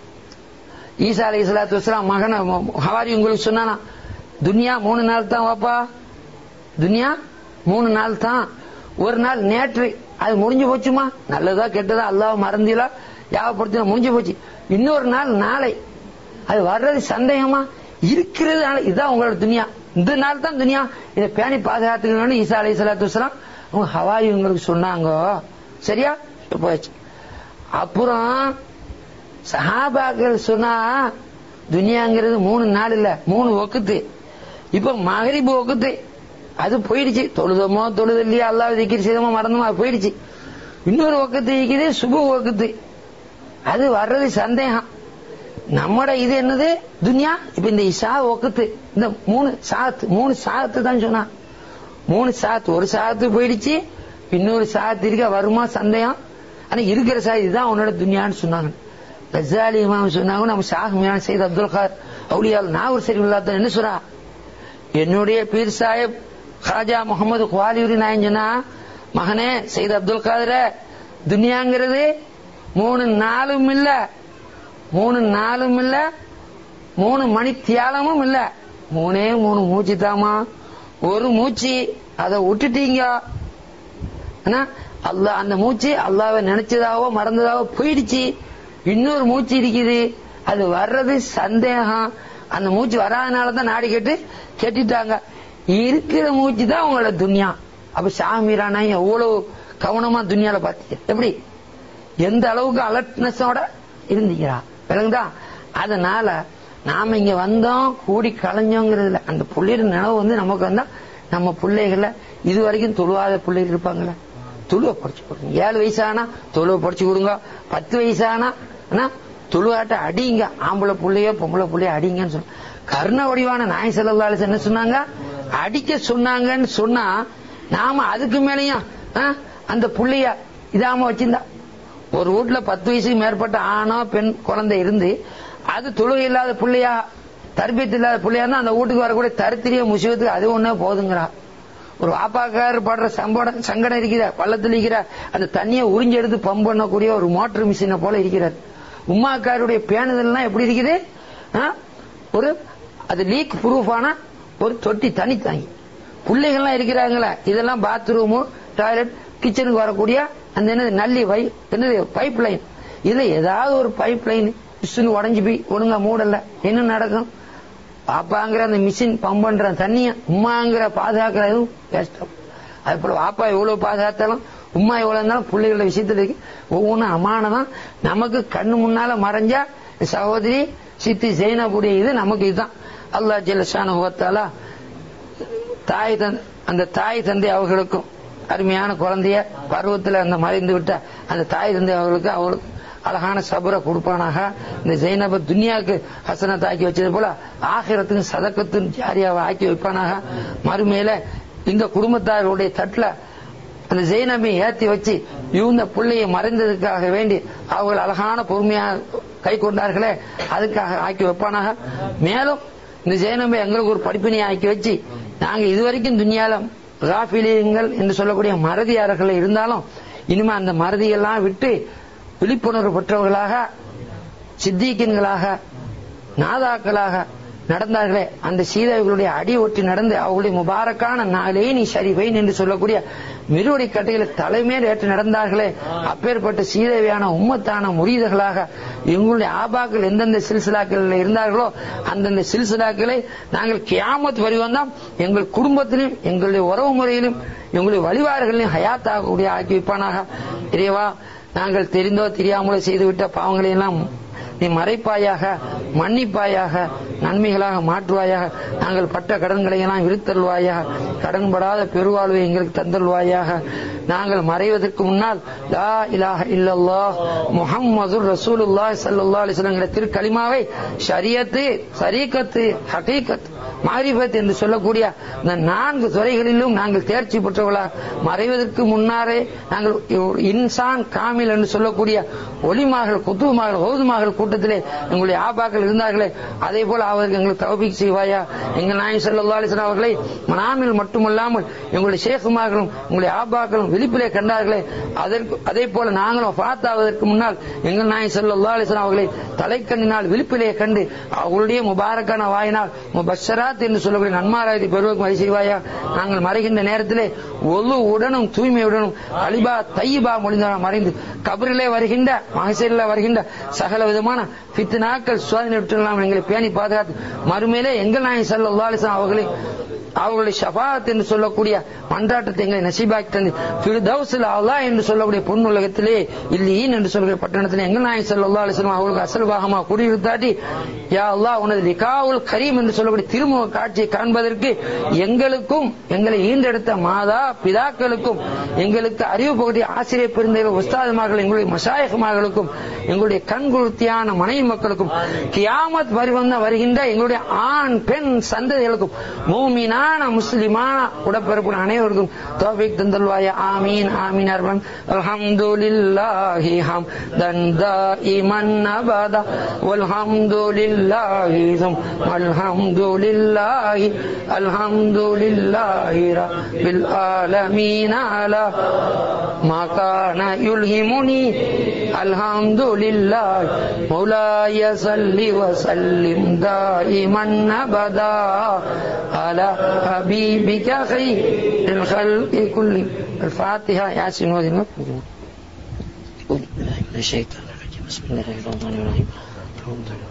ஈசா அலி இஸ்லாத்து வஸ்லாம் மகன் ஹவாரி உங்களுக்கு சொன்னானா துனியா மூணு நாள் தான் வாப்பா துனியா மூணு நாள் தான் ஒரு நாள் நேற்று அது முடிஞ்சு போச்சுமா நல்லதா கெட்டதா அல்லாஹ் மறந்திலா யாவப்படுத்தினா முடிஞ்சு போச்சு இன்னொரு நாள் நாளை அது வர்றது சந்தேகமா இருக்கிறது நாளை இதுதான் உங்களோட துனியா இந்த நாள் தான் துனியா இதை பேணி பாதுகாத்துக்கணும்னு ஈசா அலி சலாத்து வஸ்லாம் அவங்க ஹவாரி உங்களுக்கு சொன்னாங்க சரியா போயாச்சு அப்புறம் சஹாபாக்கள் சொன்னா துனியாங்கிறது மூணு நாள் இல்ல மூணு ஒக்குத்து இப்ப மகரிபு ஒக்குத்து அது போயிடுச்சு தொழுதமோ தொழுது இல்லையா அல்லாஹ் திக்கிரி செய்தமோ மறந்தமோ அது போயிடுச்சு இன்னொரு வக்கத்து இருக்குது சுப வக்கத்து அது வர்றது சந்தேகம் நம்மட இது என்னது துன்யா இப்ப இந்த இஷா ஒக்கத்து இந்த மூணு சாத்து மூணு சாத்து தான் சொன்னா மூணு சாத்து ஒரு சாத்து போயிடுச்சு இன்னொரு சாத்து இருக்க வருமா சந்தேகம் ஆனா இருக்கிற சா இதுதான் உன்னோட துன்யான்னு சொன்னாங்க கசாலி இமாம் சொன்னாங்க நம்ம ஷாஹ்மியான் செய்த அப்துல் கார் அவுலியால் நான் ஒரு சரி இல்லாத என்ன சொல்றா என்னுடைய பீர் சாஹிப் ஹாஜா முகமது குவாலியுரி நாயன் சொன்னா மகனே செய்த அப்துல் காதர துனியாங்கிறது மூணு நாளும் இல்ல மூணு நாளும் இல்ல மூணு மணி தியாலமும் இல்ல மூணே மூணு மூச்சு தாமா ஒரு மூச்சு அதை விட்டுட்டீங்க ஆனா அல்லாஹ் அந்த மூச்சு அல்லாவை நினைச்சதாவோ மறந்ததாவோ போயிடுச்சு இன்னொரு மூச்சு இருக்குது அது வர்றது சந்தேகம் அந்த மூச்சு வராதனால தான் நாடி கேட்டு கேட்டுட்டாங்க இருக்கிற மூச்சு தான் உங்களோட துன்யா அப்ப ஷாமீரானா எவ்வளவு கவனமா துன்யால பாத்தீங்க எப்படி எந்த அளவுக்கு அலர்ட்னஸோட இருந்தீங்களா விளங்குதா அதனால நாம இங்க வந்தோம் கூடி கலைஞ்சோங்கிறதுல அந்த புள்ளையோட நினைவு வந்து நமக்கு வந்தா நம்ம பிள்ளைகள இது வரைக்கும் தொழுவாத பிள்ளைகள் இருப்பாங்களே துளுவை படிச்சு கொடுங்க ஏழு வயசானா துளுவை படிச்சு கொடுங்க பத்து வயசானா ஆனா துளுவாட்ட அடிங்க ஆம்பளை புள்ளையோ பொம்பளை புள்ளையோ அடிங்கன்னு சொன்ன கர்ண வடிவான நாய் செல்லல்லாலும் என்ன சொன்னாங்க அடிக்க சொன்னாங்கன்னு சொன்னா நாம அதுக்கு மேலேயும் ஆ, அந்த புள்ளைய இதாம வச்சிருந்தா ஒரு வீட்டுல பத்து வயசுக்கு மேற்பட்ட ஆணோ பெண் குழந்தை இருந்து அது தொழுகை இல்லாத பிள்ளையா தர்பியத்து இல்லாத பிள்ளையா இருந்தா அந்த வீட்டுக்கு வரக்கூடிய தரித்திரிய முசிவத்துக்கு அது ஒண்ணே போதுங்கிறா ஒரு வாப்பாக்காரர் படுற சம்படம் சங்கடம் இருக்கிற பள்ளத்தில் இருக்கிற அந்த தண்ணியை உறிஞ்சு எடுத்து பம்ப் பண்ணக்கூடிய ஒரு மோட்டர் மிஷினை போல இருக்கிறார் உமாக்காருடைய பேணுதல்லாம் எப்படி இருக்குது ஆ? ஒரு அது லீக் ப்ரூஃபான ஒரு தொட்டி தனி தாங்கி பிள்ளைகள்லாம் இருக்கிறாங்களா இதெல்லாம் பாத்ரூமு டாய்லெட் கிச்சனுக்கு வரக்கூடிய அந்த என்னது நல்லி வை என்னது பைப் லைன் இதுல ஏதாவது ஒரு பைப் லைன் மிஷின் உடஞ்சு போய் ஒழுங்கா மூடல என்ன நடக்கும் பாப்பாங்கிற அந்த மிஷின் பம்ப் பண்ற தண்ணிய உமாங்கிற பாதுகாக்கிறதும் கஷ்டம் அது போல வாப்பா எவ்வளவு பாதுகாத்தாலும் உமா எவ்வளவு இருந்தாலும் பிள்ளைகளோட விஷயத்துல இருக்கு ஒவ்வொன்றும் அமானதான் நமக்கு கண்ணு முன்னால மறைஞ்சா சகோதரி சித்தி செய்யக்கூடிய இது நமக்கு இதுதான் அல்லாஹ் ஜெல்லஷான ஹோத்தாலா தாய் தந்தை அந்த தாய் தந்தை அவர்களுக்கும் அருமையான குழந்தைய பருவத்துல அந்த மறைந்து விட்ட அந்த தாய் தந்தை அவர்களுக்கு அவளுக்கு அழகான சபரை கொடுப்பானாக இந்த ஜெயினப துனியாவுக்கு ஹசனத் ஆக்கி வச்சது போல ஆகிரத்துக்கு சதக்கத்தின் ஜாரியாவை ஆக்கி வைப்பானாக மறுமையில இந்த குடும்பத்தாருடைய தட்டுல அந்த ஜெயினபை ஏத்தி வச்சு இவங்க பிள்ளையை மறைந்ததுக்காக வேண்டி அவர்கள் அழகான பொறுமையாக கை கொண்டார்களே அதுக்காக ஆக்கி வைப்பானாக மேலும் இந்த ஜெயநம்பை எங்களுக்கு ஒரு படிப்பினை ஆக்கி வச்சு நாங்க இதுவரைக்கும் துனியால ராஃபிலியங்கள் என்று சொல்லக்கூடிய மறதியாளர்கள் இருந்தாலும் இனிமே அந்த மறதியெல்லாம் விட்டு விழிப்புணர்வு பெற்றவர்களாக சித்திகன்களாக நாதாக்களாக நடந்தார்களே அந்த சீதைகளுடைய அடி ஒட்டி நடந்து அவர்களுடைய முபாரக்கான நாளே நீ சரிவைன் என்று சொல்லக்கூடிய மிருவடி கட்டைகளை தலைமையில் ஏற்று நடந்தார்களே அப்பேற்பட்ட சீதேவியான உம்மத்தான முறியீடுகளாக எங்களுடைய ஆபாக்கள் எந்தெந்த சில்சிலாக்கள் இருந்தார்களோ அந்தந்த சில்சிலாக்களை நாங்கள் கியாமத் வரிவந்தோம் எங்கள் குடும்பத்திலும் எங்களுடைய உறவு முறையிலும் எங்களுடைய வழிபாடுகளிலும் ஹயாத்தாகக்கூடிய ஆக்கி வைப்பானாக இறைவா நாங்கள் தெரிந்தோ தெரியாமலோ செய்துவிட்ட பாவங்களை எல்லாம் நீ மறைப்பாயாக மன்னிப்பாயாக நன்மைகளாக மாற்றுவாயாக நாங்கள் பட்ட கடன்களை எல்லாம் விருத்தருள்வாயாக கடன்படாத பெருவாழ்வை எங்களுக்கு தந்தருள்வாயாக நாங்கள் மறைவதற்கு முன்னால் லா இலாஹ இல்லல்லாஹ் முஹம்மது ரசூலுல்லாஹ் ஸல்லல்லாஹு அலைஹி வஸல்லம் திருக்கலிமாவை ஷரியத்து சரீகத்து ஹகீகத் மாரிபத் என்று சொல்லக்கூடிய இந்த நான்கு துறைகளிலும் நாங்கள் தேர்ச்சி பெற்றவர்களாக மறைவதற்கு முன்னாரே நாங்கள் ஒரு இன்சான் காமில் என்று சொல்லக்கூடிய ஒளிமார்கள் குத்துவமார்கள் ஓதுமார்கள் கூட்டத்திலே எங்களுடைய ஆபாக்கள் இருந்தார்களே அதே போல அவருக்கு எங்களுக்கு தவபிக் செய்வாயா எங்கள் நாயன் சல்லா அலிஸ்லாம் அவர்களை மனாமில் மட்டுமல்லாமல் எங்களுடைய ஷேகுமார்களும் எங்களுடைய ஆபாக்களும் விழிப்பிலே கண்டார்களே அதற்கு அதே போல நாங்களும் பார்த்தாவதற்கு முன்னால் எங்கள் நாயன் சல்லா அலிஸ்லாம் அவர்களை தலைக்கண்ணினால் விழிப்பிலே கண்டு அவர்களுடைய முபாரக்கான வாயினால் முபஷராத் என்று சொல்லக்கூடிய நன்மாராயத்தை பெறுவதற்கு வழி செய்வாயா நாங்கள் மறைகின்ற நேரத்திலே ஒழு உடனும் தூய்மையுடனும் அலிபா தையிபா மொழிந்தான மறைந்து கபரிலே வருகின்ற மகசேரில் வருகின்ற சகல விதமான பித்து நாட்கள் சோதனை விட்டுலாம் எங்களை பேணி பாதுகாத்து மறுமையிலே எங்கள் நாயன் சல்லா அலிஸ்லாம் அவர்களை அவர்களுடைய ஷபாத் என்று சொல்லக்கூடிய மன்றாட்டத்தை எங்களை நசீபாக்கி தந்து ஃபிர்தௌஸில் அல்லாஹ் என்று சொல்லக்கூடிய பொன்னுலகத்திலே இல்லீன் என்று சொல்லக்கூடிய பட்டணத்திலே எங்கள் நாயகம் ஸல்லல்லாஹு அலைஹி வஸல்லம் அவர்களுக்கு அசல் பாகமாக குடியிருத்தாட்டி யா அல்லாஹ் உனது லிகாவுல் கரீம் என்று சொல்லக்கூடிய திருமுக காட்சியை காண்பதற்கு எங்களுக்கும் எங்களை ஈண்டெடுத்த மாதா பிதாக்களுக்கும் எங்களுக்கு அறிவு பகுதி ஆசிரியர் பெருந்தேவ உஸ்தாதுமார்கள் எங்களுடைய மசாயகமார்களுக்கும் எங்களுடைய கண்குருத்தியான மனைவி மக்களுக்கும் கியாமத் வருவந்த வருகின்ற எங்களுடைய ஆண் பெண் சந்ததிகளுக்கும் மூமினான முஸ்லிமான உடப்பிறப்பு அனைவருக்கும் தோபிக் தந்தல்வாய ஆமீன் ஆமீன் அர்பன் அல்ஹம்துலில்லாஹி ஹம்தன் தாயிமன் அபதா வல்ஹம்துலில்லாஹி ثم الحمد لله الحمد لله رب العالمين على ما كان يلهمني الحمد لله مولاي صل وسلم دائما ابدا على حبيبك خير الخلق كلهم الفاتحه ياسين وذي الشيطان الرجيم بسم الله الرحمن الرحيم الحمد لله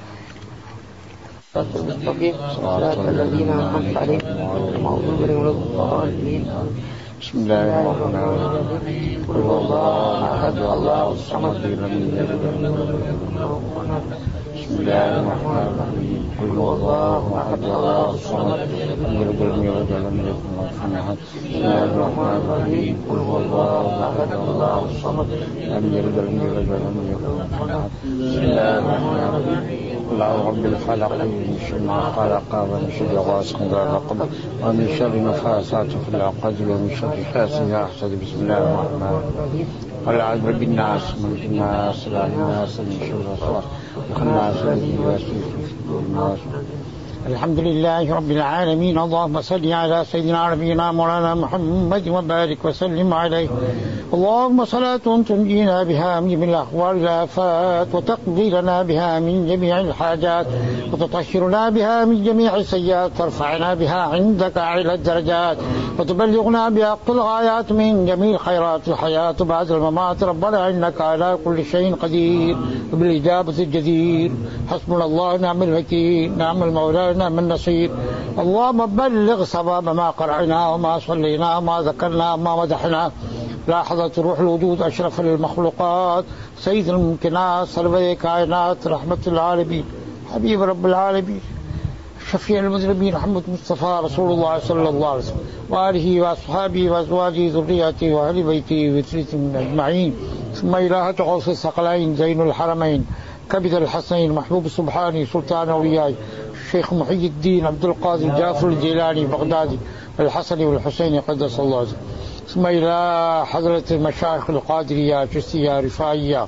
صراط الذين انعمت عليهم غير المغضوب عليهم ولا الضالين بسم الله الرحمن الرحيم قل هو الله احد الله الصمد لم يلد ولم يولد بسم الله الرحمن الرحيم قل هو الله احد الله الصمد لم يلد ولم يولد ولم يكن له كفوا احد بسم الله الرحمن الرحيم قل هو الله احد الله الصمد لم يلد ولم يولد ولم يكن له كفوا احد بسم الله الرحمن الرحيم قل اعوذ برب الفلق من شر ما خلق ومن شر غاسق اذا وقب ومن شر النفاثات في العقد ومن شر حاسد اذا حسد بسم الله الرحمن الرحيم قل اعوذ برب الناس ملك الناس اله الناس من شر الوسواس الخناس الذي يوسوس في صدور الناس الحمد لله رب العالمين اللهم صل على سيدنا نبينا مولانا محمد وبارك وسلم عليه اللهم صلاة تنجينا بها من جميع الأخبار والآفات وتقضي لنا بها من جميع الحاجات وتطهرنا بها من جميع السيئات ترفعنا بها عندك أعلى الدرجات وتبلغنا بأقل الغايات من جميع الخيرات الحياة بعد الممات ربنا إنك على كل شيء قدير وبالإجابة الجدير حسبنا الله نعم الوكيل نعم المولى نعم النصير اللهم بلغ صواب ما قرأنا وما صلينا وما ذكرنا وما مدحنا لاحظت روح الوجود أشرف المخلوقات سيد الممكنات سرور كائنات رحمة العالمين حبيب رب العالمين شفيع المذنبين محمد مصطفى رسول الله صلى الله عليه وسلم وآله وأصحابه وأزواجه ذريته وأهل بيته وذريتهم أجمعين ثم إلهة غوث الثقلين زين الحرمين كبد الحسنين محبوب سبحاني سلطان أوليائي الشيخ محي الدين عبد القادر جعفر الجيلاني بغدادي الحسن والحسين قدس الله عز وجل ثم إلى حضرة المشايخ القادرية جسية رفاعية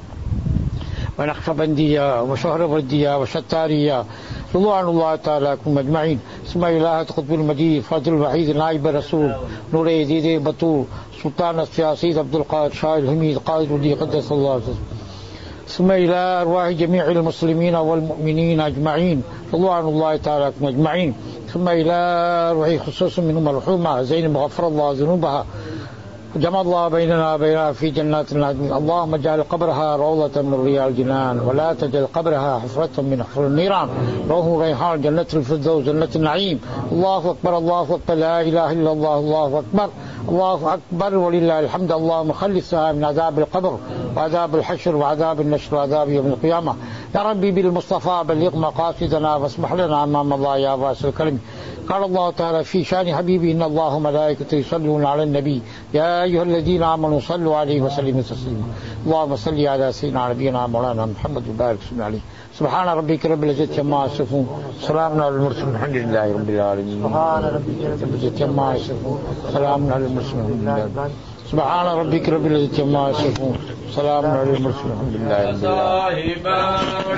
ونقشبندية وشهربردية وشتارية رضوان الله تعالى لكم أجمعين ثم إلى قطب المجيد فضل الوحيد نائب الرسول نور يزيد بطول سلطان السياسي عبد القادر شاه الحميد قائد ودي قدس الله عز وجل ثم إلى أرواح جميع المسلمين والمؤمنين أجمعين رضوان الله تعالى لكم أجمعين ثم إلى أرواح خصوصا منهم الرحومة زينب غفر الله ذنوبها جمع الله بيننا وبينها في جنات النعيم اللهم اجعل قبرها روضة من رياض الجنان ولا تجعل قبرها حفرة من حفر النيران روح ريحان جنة الفردوس جنة النعيم الله أكبر الله أكبر لا إله إلا الله الله أكبر الله أكبر ولله الحمد اللهم خلصها من عذاب القبر وعذاب الحشر وعذاب النشر وعذاب يوم القيامة يا ربي بالمصطفى بلغ مقاصدنا واسمح لنا أمام الله يا باس الكلم قال الله تعالى في شان حبيبي إن الله وملائكته يصلون على النبي يا أيها الذين آمنوا صلوا عليه وسلموا تسليما اللهم صل على سيدنا نبينا مولانا محمد وبارك وسلم عليه سبحان ربك رب العزة عما يصفون سلام على المرسلين الحمد لله رب العالمين سبحان ربك رب العزة عما يصفون سلام على المرسلين الحمد لله سبحان ربك رب العزة عما يصفون سلام على المرسلين الحمد لله رب العالمين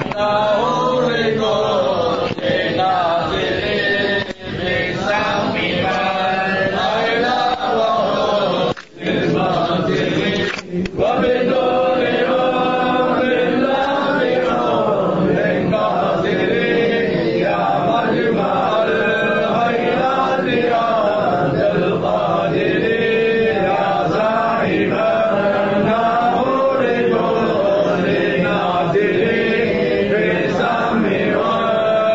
Yeah.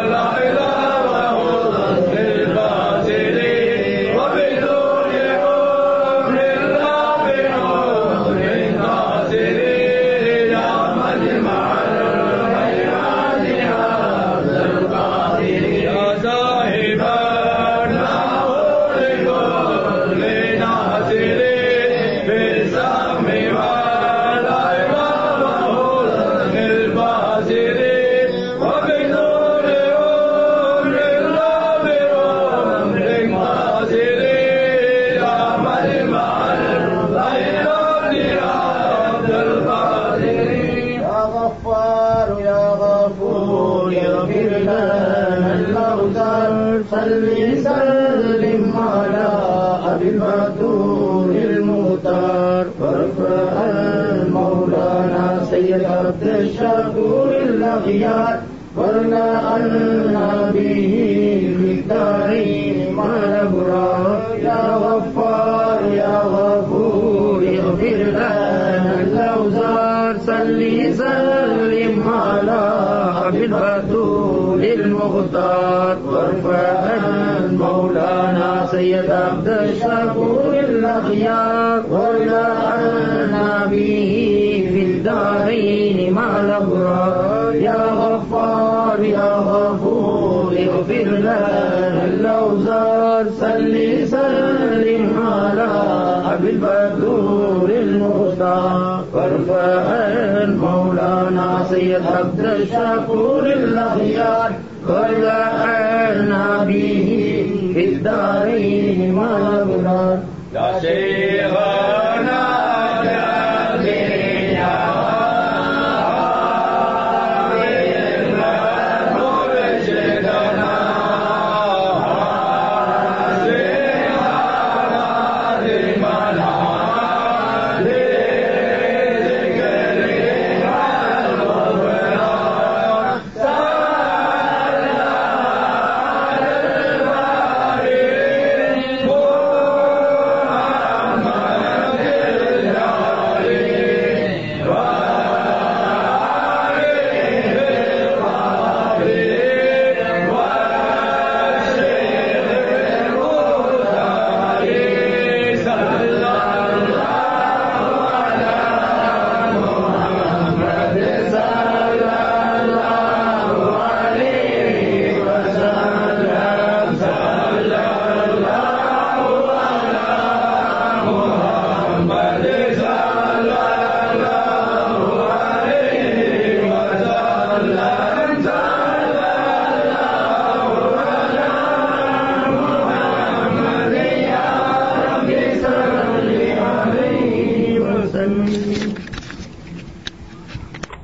سيد عبد الشكور الأخيار وارنا عنا به في الدارين مع الأبرار يا غفار يا غفور اغفر لنا الأوزار صلي سلم على أبي البتول المختار وارفع عن مولانا سيد عبد الشكور الأخيار وارنا عنا به في الدارين مع الأبرار يا غفار يا غفور اغفر لنا الأوزار صلي سلم على أبي البدور المختار وارفع عن مولانا سيد عبد الشكور الأخيار وارفعنا به في الدارين مع الأبرار يا شيخ